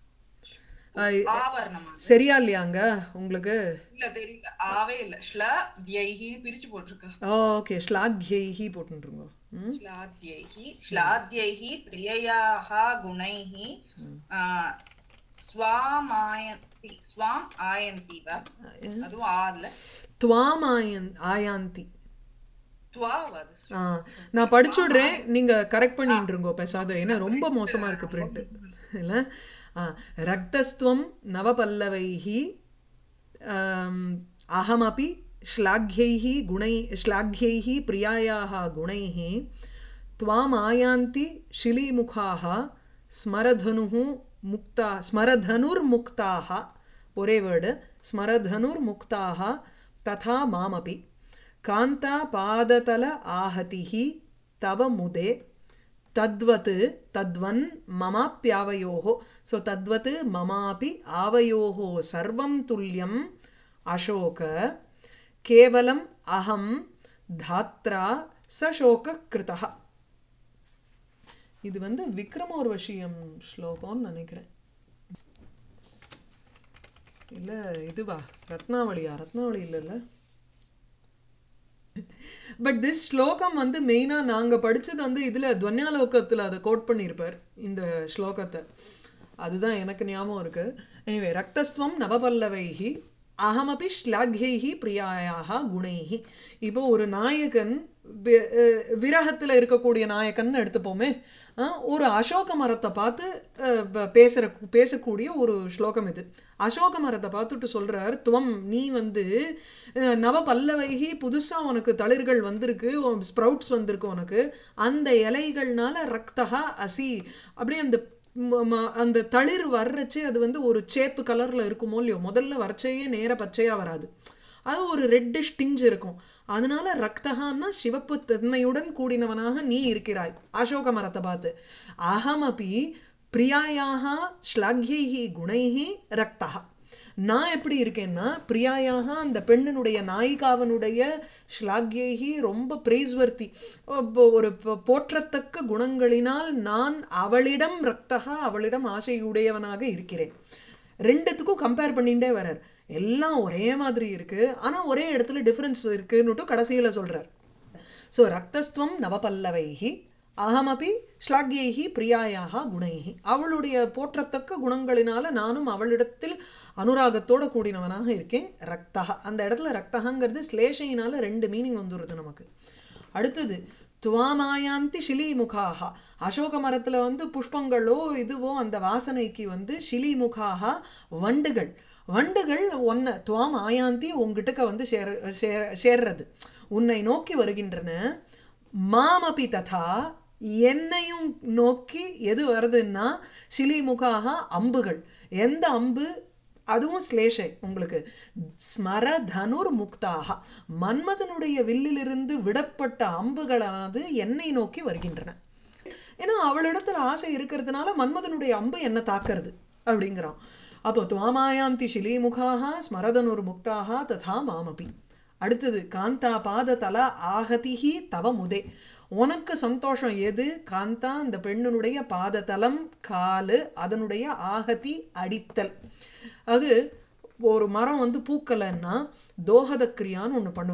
ஆவரணம் சரியா இல்லையாங்க உங்களுக்கு இல்ல தெரியல ஆவே இல்ல ஸ்ல தியைஹின்னு பிரிச்சு போட்டிருக்கா ஓகே ஸ்லாக்யைः போட்டுருங்க ம் श्लाद्यैः श्लाद्यैः प्रिययाः गुणैः आ, स्वामायन्ति स्वाम् आयन्ति वा அதுவும் ஆர்ல துவாம் ஆயன் ஆயாந்தி துவா வது ஆ நான் படிச்சுடுறேன் நீங்க கரெக்ட் பண்ணிட்டுருங்கோ பேசாத ஏன்னா ரொம்ப மோசமா இருக்கு பிரிண்ட் இல்ல ஆ ரக்தஸ்துவம் நவபல்லவைஹி ஆம், அகமபி श्लाघ्यैः गुणै श्लाघ्यैः प्रियायाः गुणैः त्वाम् आयान्ति शिलीमुखाः स्मरधनुः मुक्ता स्मरधनुर्मुक्ताः ஒரே வேர்டு ஸ்மரதனுர்முக்தாக ததா மாமபி காந்தா பாததல ஆஹதிः தவ முதே தத்வத் தத்வன் மமாப்யாவயோः ஸோ தத்வத் மமாபி ஆவயோः சர்வம் துல்லியம் அசோக கேவலம் அகம் தாத்ரா சசோக கிருதः இது வந்து விக்ரமோர்வசியம் ஸ்லோகம்னு நினைக்கிறேன் இல்ல இதுவா ரத்னாவளியா ரத்னாவளி இல்லைல்ல பட் திஸ் ஸ்லோகம் வந்து மெயினாக நாங்கள் படிச்சது வந்து இதில் துவன்யாலோகத்தில் அதை கோட் பண்ணியிருப்பார் இந்த ஸ்லோகத்தை அதுதான் எனக்கு ஞாபகம் இருக்கு எனிவே ரக்தஸ்துவம் நவபல்லவைஹி அகமபி ஸ்லாக்யைஹி பிரியாயாக குணைஹி இப்போ ஒரு நாயகன் வி- அஹ் விரகத்தில் இருக்கக்கூடிய நாயகன் எடுத்துப்போமே அஹ் ஒரு அசோக மரத்தை பார்த்து அஹ், ப- பேசுற பேசக்கூடிய ஒரு ஸ்லோகம் இது அசோக மரத்தை பார்த்துட்டு சொல்றார் துவம் நீ வந்து அஹ், நவ பல்லவைகி புதுசா உனக்கு தளிர்கள் வந்திருக்கு ஸ்ப்ரவுட்ஸ் வந்திருக்கு உனக்கு அந்த இலைகள்னால ரக்தகா அசி அப்படியே அந்த ம- ம- அந்த தளிர் வர்றச்சே அது வந்து ஒரு சேப்பு கலர்ல இருக்குமோ இல்லையோ முதல்ல வர்ச்சையே நேர பச்சையா வராது அது ஒரு ரெட்டிஷ் டிஞ்ச் இருக்கும் அதனால ரக்தகான்னா சிவப்பு தன்மையுடன் கூடினவனாக நீ இருக்கிறாய் அசோக மரத்தை பார்த்து அகமபி பிரியாயாக ஸ்லாக்யைஹி குணைஹி ரக்தகா நான் எப்படி இருக்கேன்னா பிரியாயாக அந்த பெண்ணினுடைய நாயிகாவனுடைய ஸ்லாக்யைஹி ரொம்ப பிரேஸ்வர்த்தி ஒரு போ- போற்றத்தக்க குணங்களினால் நான் அவளிடம் ரக்தகா அவளிடம் ஆசையுடையவனாக இருக்கிறேன் ரெண்டுத்துக்கும் கம்பேர் பண்ணிட்டே வரார் எல்லாம் ஒரே மாதிரி இருக்கு ஆனா ஒரே இடத்துல டிஃபரன்ஸ் இருக்குன்னுட்டு கடைசியில சொல்றார் ஸோ ரக்தஸ்துவம் நவபல்லவைஹி அகமபி ஸ்லாக்யைஹி பிரியாயாக குணைஹி அவளுடைய போற்றத்தக்க குணங்களினால நானும் அவளிடத்தில் அனுராகத்தோட கூடினவனாக இருக்கேன் ரக்தகா அந்த இடத்துல ரக்தகாங்கிறது ஸ்லேஷையினால ரெண்டு மீனிங் வந்துடுது நமக்கு அடுத்தது துவாமாயாந்தி ஷிலிமுகாக அசோக மரத்தில் வந்து புஷ்பங்களோ இதுவோ அந்த வாசனைக்கு வந்து ஷிலிமுகாக வண்டுகள் வண்டுகள் ஒன்ன துவாம் ஆயாந்தி உங்ககிட்டக்க வந்து சேர சேர- சேர்றது உன்னை நோக்கி வருகின்றன மாமபி ததா என்னையும் நோக்கி எது வருதுன்னா ஷிலிமுகாக அம்புகள் எந்த அம்பு அதுவும் ஸ்லேஷை உங்களுக்கு ஸ்மர தனுர் முக்தாக மன்மதனுடைய வில்லிலிருந்து விடப்பட்ட அம்புகளானது என்னை நோக்கி வருகின்றன ஏன்னா அவளிடத்துல ஆசை இருக்கிறதுனால மன்மதனுடைய அம்பு என்ன தாக்குறது அப்படிங்கிறான் அப்போ துவாமாயாந்தி ஷிலிமுகாக ஸ்மரதனுர் முக்தாக ததா மாமபி அடுத்தது காந்தா பாத தல ஆகதிஹி தவ முதே உனக்கு சந்தோஷம் எது காந்தா அந்த பெண்ணினுடைய பாததலம் காலு அதனுடைய ஆகதி அடித்தல் அது ஒரு மரம் வந்து பூக்கலைன்னா தோஹத கிரியான்னு ஒன்று பண்ணுவா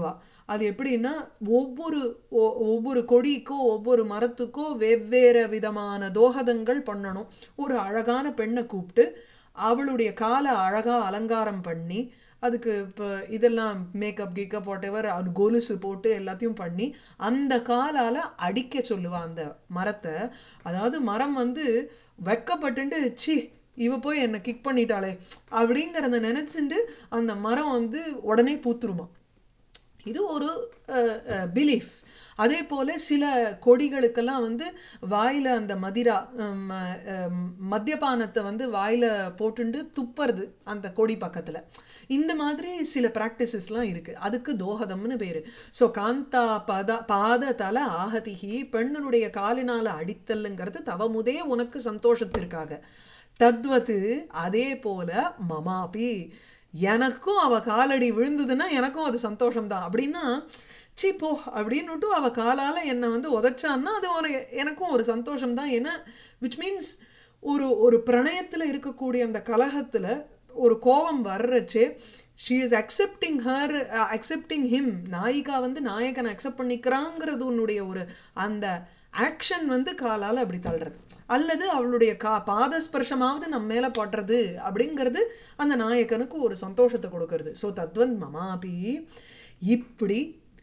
அது எப்படின்னா ஒவ்வொரு ஒ- ஒவ்வொரு கொடிக்கோ ஒவ்வொரு மரத்துக்கோ வெவ்வேறு விதமான தோகதங்கள் பண்ணணும் ஒரு அழகான பெண்ணை கூப்பிட்டு அவளுடைய காலை அழகாக அலங்காரம் பண்ணி அதுக்கு இப்போ இதெல்லாம் மேக்கப் கீக்கப் வாட்டெவர் அது கொலுசு போட்டு எல்லாத்தையும் பண்ணி அந்த காலால் அடிக்க சொல்லுவா அந்த மரத்தை அதாவது மரம் வந்து வெக்கப்பட்டுண்டு சி இவ போய் என்னை கிக் பண்ணிட்டாளே அப்படிங்கிறத நினச்சிண்டு அந்த மரம் வந்து உடனே பூத்துருமா இது ஒரு பிலீஃப் அதே போல் சில கொடிகளுக்கெல்லாம் வந்து வாயில் அந்த மதிரா ஹம், ஹம், மத்தியபானத்தை வந்து வாயில் போட்டுண்டு துப்புறது அந்த கொடி பக்கத்தில் இந்த மாதிரி சில ப்ராக்டிசஸ்லாம் இருக்குது அதுக்கு தோஹதம்னு பேர் ஸோ காந்தா பத பாத தல ஆகதிகி பெண்ணனுடைய காலினால் அடித்தல்லுங்கிறது தவமுதே உனக்கு சந்தோஷத்திற்காக தத்வத்து அதே போல மமாபி எனக்கும் அவ காலடி விழுந்ததுன்னா எனக்கும் அது சந்தோஷம்தான் அப்படின்னா சீ போ அப்படின்னுட்டு அவ காலால் என்னை வந்து உதைச்சான்னா அது உனக்கு எனக்கும் ஒரு சந்தோஷம்தான் ஏன்னா விச் மீன்ஸ் ஒரு ஒரு பிரணயத்தில் இருக்கக்கூடிய அந்த கலகத்தில் ஒரு கோபம் வர்றச்சே she is accepting her accepting him நாயிகா வந்து நாயகனை அக்செப்ட் பண்ணிக்கிறாங்கிறது உன்னுடைய ஒரு அந்த ஆக்ஷன் வந்து காலால் அப்படி தள்ளுறது அல்லது அவளுடைய கா பாதஸ்பர்ஷமாவது நம்ம மேலே படுறது அப்படிங்கிறது அந்த நாயகனுக்கு ஒரு சந்தோஷத்தை கொடுக்கறது ஸோ தத்வன் மமாபி இப்படி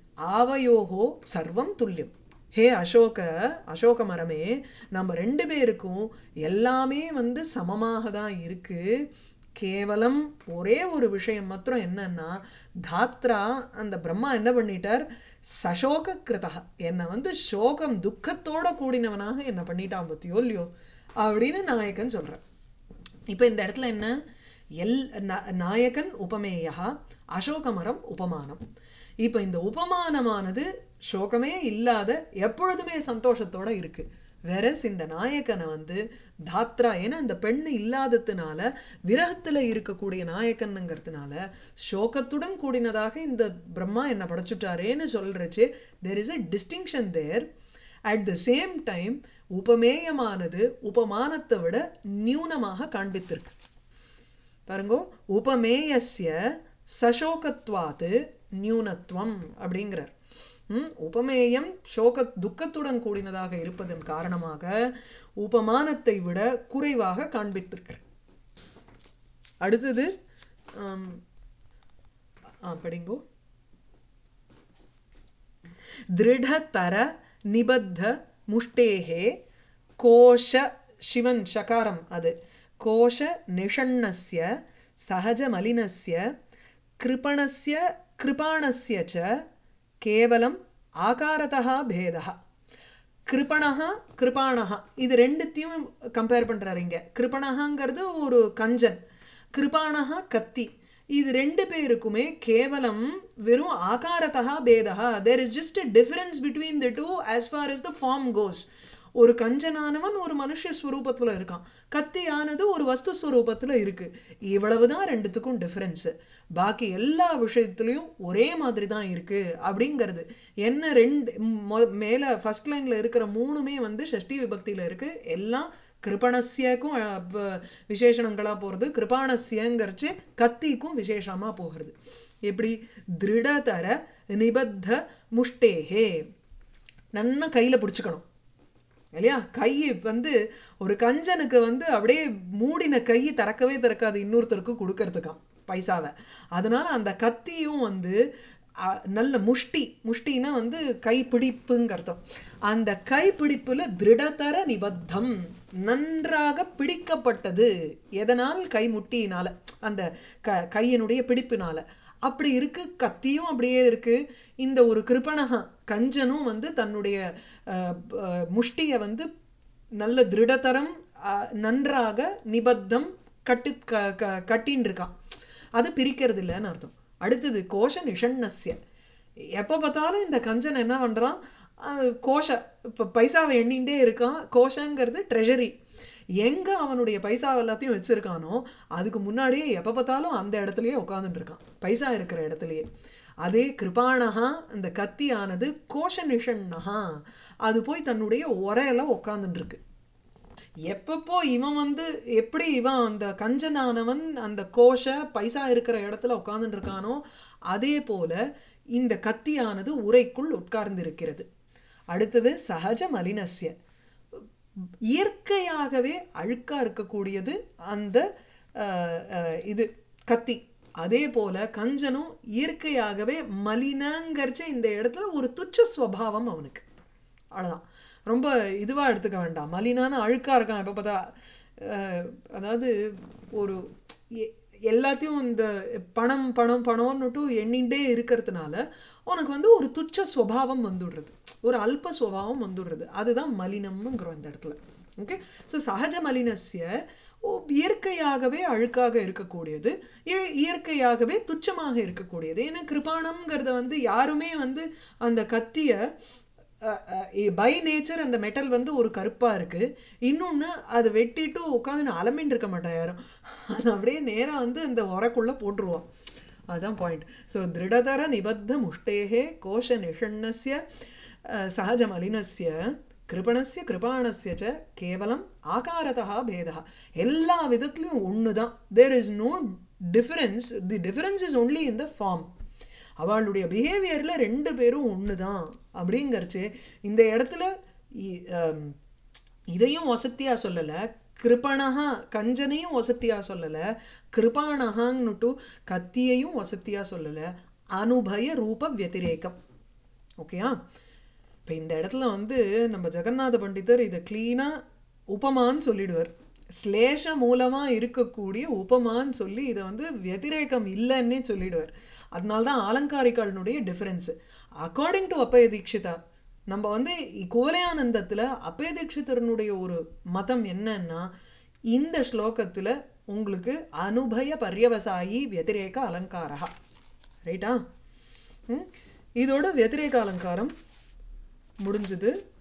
ஆவயோகோ சர்வம் துல்லியம் ஹே அசோக அசோக மரமே நம்ம ரெண்டு பேருக்கும் எல்லாமே வந்து சமமாக தான் இருக்குது கேவலம் ஒரே ஒரு விஷயம் மாத்திரம் என்னன்னா தாத்ரா அந்த பிரம்மா என்ன பண்ணிட்டார் சசோக கிருதா என்னை வந்து சோகம் துக்கத்தோட கூடினவனாக என்ன பண்ணிட்டான் பத்தியோ இல்லையோ அப்படின்னு நாயக்கன் சொல்கிறேன் இப்போ இந்த இடத்துல என்ன எல் ந- நாயகன் உபமேயா அசோகமரம் உபமானம் இப்போ இந்த உபமானமானது சோகமே இல்லாத எப்பொழுதுமே சந்தோஷத்தோட இருக்கு வெரஸ் இந்த நாயகனை வந்து தாத்ரா ஏன்னா இந்த பெண் இல்லாததுனால விரகத்தில் இருக்கக்கூடிய நாயக்கனுங்கிறதுனால சோகத்துடன் கூடினதாக இந்த பிரம்மா என்ன படைச்சுட்டாரேன்னு சொல்றச்சு there is a distinction there at the same time உபமேயமானது உபமானத்தை விட நியூனமாக காண்பித்திருக்கு பாருங்கோ உபமேயஸ்ய சசோகத்வாத்து நியூனத்துவம் அப்படிங்கிறார் ம், உபமேயம் சோக துக்கத்துடன் கூடினதாக இருப்பதன் காரணமாக உபமானத்தை விட குறைவாக காண்பித்திருக்கிறார் அடுத்தது ஆம், ஆ படிங்கோ दृढतर निबद्ध मुष्टेः कोश शिवन् शकारम् अद् कोश निषण्णस्य सहजमलिनस्य कृपणस्य कृपाणस्य च केवलम् आकारतः भेदः கிருபணஹா கிருபாணஹா இது ரெண்டுத்தையும் கம்பேர் பண்ணுறாரு இங்கே கிருபணஹாங்கிறது ஒரு கஞ்சன் கிருபாணஹா கத்தி இது ரெண்டு பேருக்குமே கேவலம் வெறும் ஆகாரத்தா பேதா there is just difference between the two as far as the form goes ஒரு கஞ்சனானவன் ஒரு மனுஷ ஸ்வரூபத்தில் இருக்கான் கத்தியானது ஒரு வஸ்து ஸ்வரூபத்தில் இருக்குது இவ்வளவு தான் ரெண்டுத்துக்கும் டிஃப்ரென்ஸு பாக்கி எல்லா விஷயத்துலையும் ஒரே மாதிரி தான் இருக்குது அப்படிங்கிறது என்ன ரெண்டு மொ- மேலே ஃபர்ஸ்ட் லைனில் இருக்கிற மூணுமே வந்து ஷஷ்டி விபக்தியில் இருக்குது எல்லாம் கிருபணஸ்யக்கும் அஹ், ப- விசேஷணங்களாக போகிறது கிருபாணஸ்யங்கிறச்சு கத்திக்கும் விசேஷமாக போகிறது எப்படி திருடதர நிபத்த முஷ்டேஹே நன்னா கையில் பிடிச்சிக்கணும் இல்லையா கை வந்து ஒரு கஞ்சனுக்கு வந்து அப்படியே மூடின கை திறக்கவே திறக்காது இன்னொருத்தருக்கு கொடுக்கறதுக்காம் பைசாவை அதனால அந்த கத்தியும் வந்து அ, நல்ல முஷ்டி முஷ்டினா வந்து கைப்பிடிப்புங்க அர்த்தம் அந்த கைப்பிடிப்புல திருடதர நிபத்தம் நன்றாக பிடிக்கப்பட்டது எதனால் கை முட்டியினால அந்த க கையினுடைய பிடிப்பினால அப்படி இருக்கு கத்தியும் அப்படியே இருக்கு இந்த ஒரு கிருபணகா கஞ்சனும் வந்து தன்னுடைய அஹ், அஹ், முஷ்டியை வந்து நல்ல திருடதரம் அஹ், நன்றாக நிபத்தம் கட்டு க க கட்டின்னு இருக்கான் அது பிரிக்கிறது இல்லைன்னு அர்த்தம் அடுத்தது கோஷ நிஷண்ணஸ்ய எப்போ பார்த்தாலும் இந்த கஞ்சன் என்ன பண்ணுறான் கோஷ இப்போ பைசாவை எண்ணிகிட்டே இருக்கான் கோஷங்கிறது ட்ரெஷரி எங்கே அவனுடைய பைசா எல்லாத்தையும் வச்சுருக்கானோ அதுக்கு முன்னாடியே எப்போ பார்த்தாலும் அந்த இடத்துலையே உட்காந்துட்டு இருக்கான் பைசா இருக்கிற இடத்துலையே அதே கிருபாணஹா அந்த கத்தியானது கோஷ நிஷண்ணஹா அது போய் தன்னுடைய உரையில உட்காந்துட்டு இருக்கு எப்பப்போ இவன் வந்து எப்படி இவன் அந்த கஞ்சனானவன் அந்த கோஷ பைசா இருக்கிற இடத்துல உட்காந்துட்டு இருக்கானோ அதே போல இந்த கத்தியானது உரைக்குள் உட்கார்ந்திருக்கிறது அடுத்தது சகஜ மலினஸ்ய இயற்கையாகவே அழுக்கா இருக்கக்கூடியது அந்த அஹ், அஹ், இது கத்தி அதே போல கஞ்சனும் இயற்கையாகவே மலினங்கிறச்ச இந்த இடத்துல ஒரு துச்ச ஸ்வபாவம் அவனுக்கு அவ்வளோதான் ரொம்ப இதுவாக எடுத்துக்க வேண்டாம் மலினான அழுக்காக இருக்கான் எப்போ பார்த்தா அஹ், அதாவது ஒரு எ- எல்லாத்தையும் இந்த பணம் பணம் பணம்னுட்டு எண்ணிண்டே இருக்கிறதுனால உனக்கு வந்து ஒரு துச்ச ஸ்வபாவம் வந்துடுறது ஒரு அல்ப ஸ்வபாவம் வந்துடுறது அதுதான் மலினம்ங்கிறோம் இந்த இடத்துல ஓகே ஸோ சகஜ மலினஸ்ய ஓ, இயற்கையாகவே அழுக்காக இருக்கக்கூடியது இய- இயற்கையாகவே துச்சமாக இருக்கக்கூடியது ஏன்னா கிருபாணம்ங்கிறத வந்து யாருமே வந்து அந்த கத்தியை பை நேச்சர் அந்த மெட்டல் வந்து ஒரு கருப்பாக இருக்குது இன்னொன்று அதை வெட்டிட்டு உட்காந்து அலமின்னு இருக்க மாட்டா யாரும் அது அப்படியே நேராக வந்து அந்த உரக்குள்ளே போட்டுருவான் அதுதான் பாயிண்ட் ஸோ திருடதர நிபத்த முஷ்டேகே கோஷ நிஷண்ணஸ்ய அஹ், சகஜ மலினஸ்ய கிருபணஸ்ய கிருபாணஸ்ய ச கேவலம் ஆகாரதா பேதா எல்லா விதத்துலையும் ஒன்று தான் there is no difference the difference is only in the form அவளுடைய பிஹேவியரில் ரெண்டு பேரும் ஒன்று தான் அப்படிங்கிறச்சு இந்த இடத்துல இ- ஆம், இதையும் வசத்தியாக சொல்லலை கிருபணஹா கஞ்சனையும் வசத்தியாக சொல்லலை கிருபாணஹான்னுட்டு கத்தியையும் வசத்தியாக சொல்லலை அனுபய ரூப வத்திரேகம் ஓகேயா இப்போ இந்த இடத்துல வந்து நம்ம ஜெகநாத பண்டிதர் இதை க்ளீனாக உபமான்னு சொல்லிடுவார் ஸ்லேஷ மூலமாக இருக்கக்கூடிய உபமான்னு சொல்லி இதை வந்து வத்திரேகம் இல்லைன்னே சொல்லிடுவார் அதனால தான் ஆலங்காரிகளுடைய difference according to Appaya Dikshita நம்ம வந்து குவலயானந்தத்தில் அப்பய தீட்சிதரனுடைய ஒரு மதம் என்னன்னா இந்த ஸ்லோகத்தில் உங்களுக்கு அனுபய பர்யவசாயி வத்திரேக அலங்காரா ரைட்டா ம்? இதோட வத்திரேக அலங்காரம் முடிஞ்சது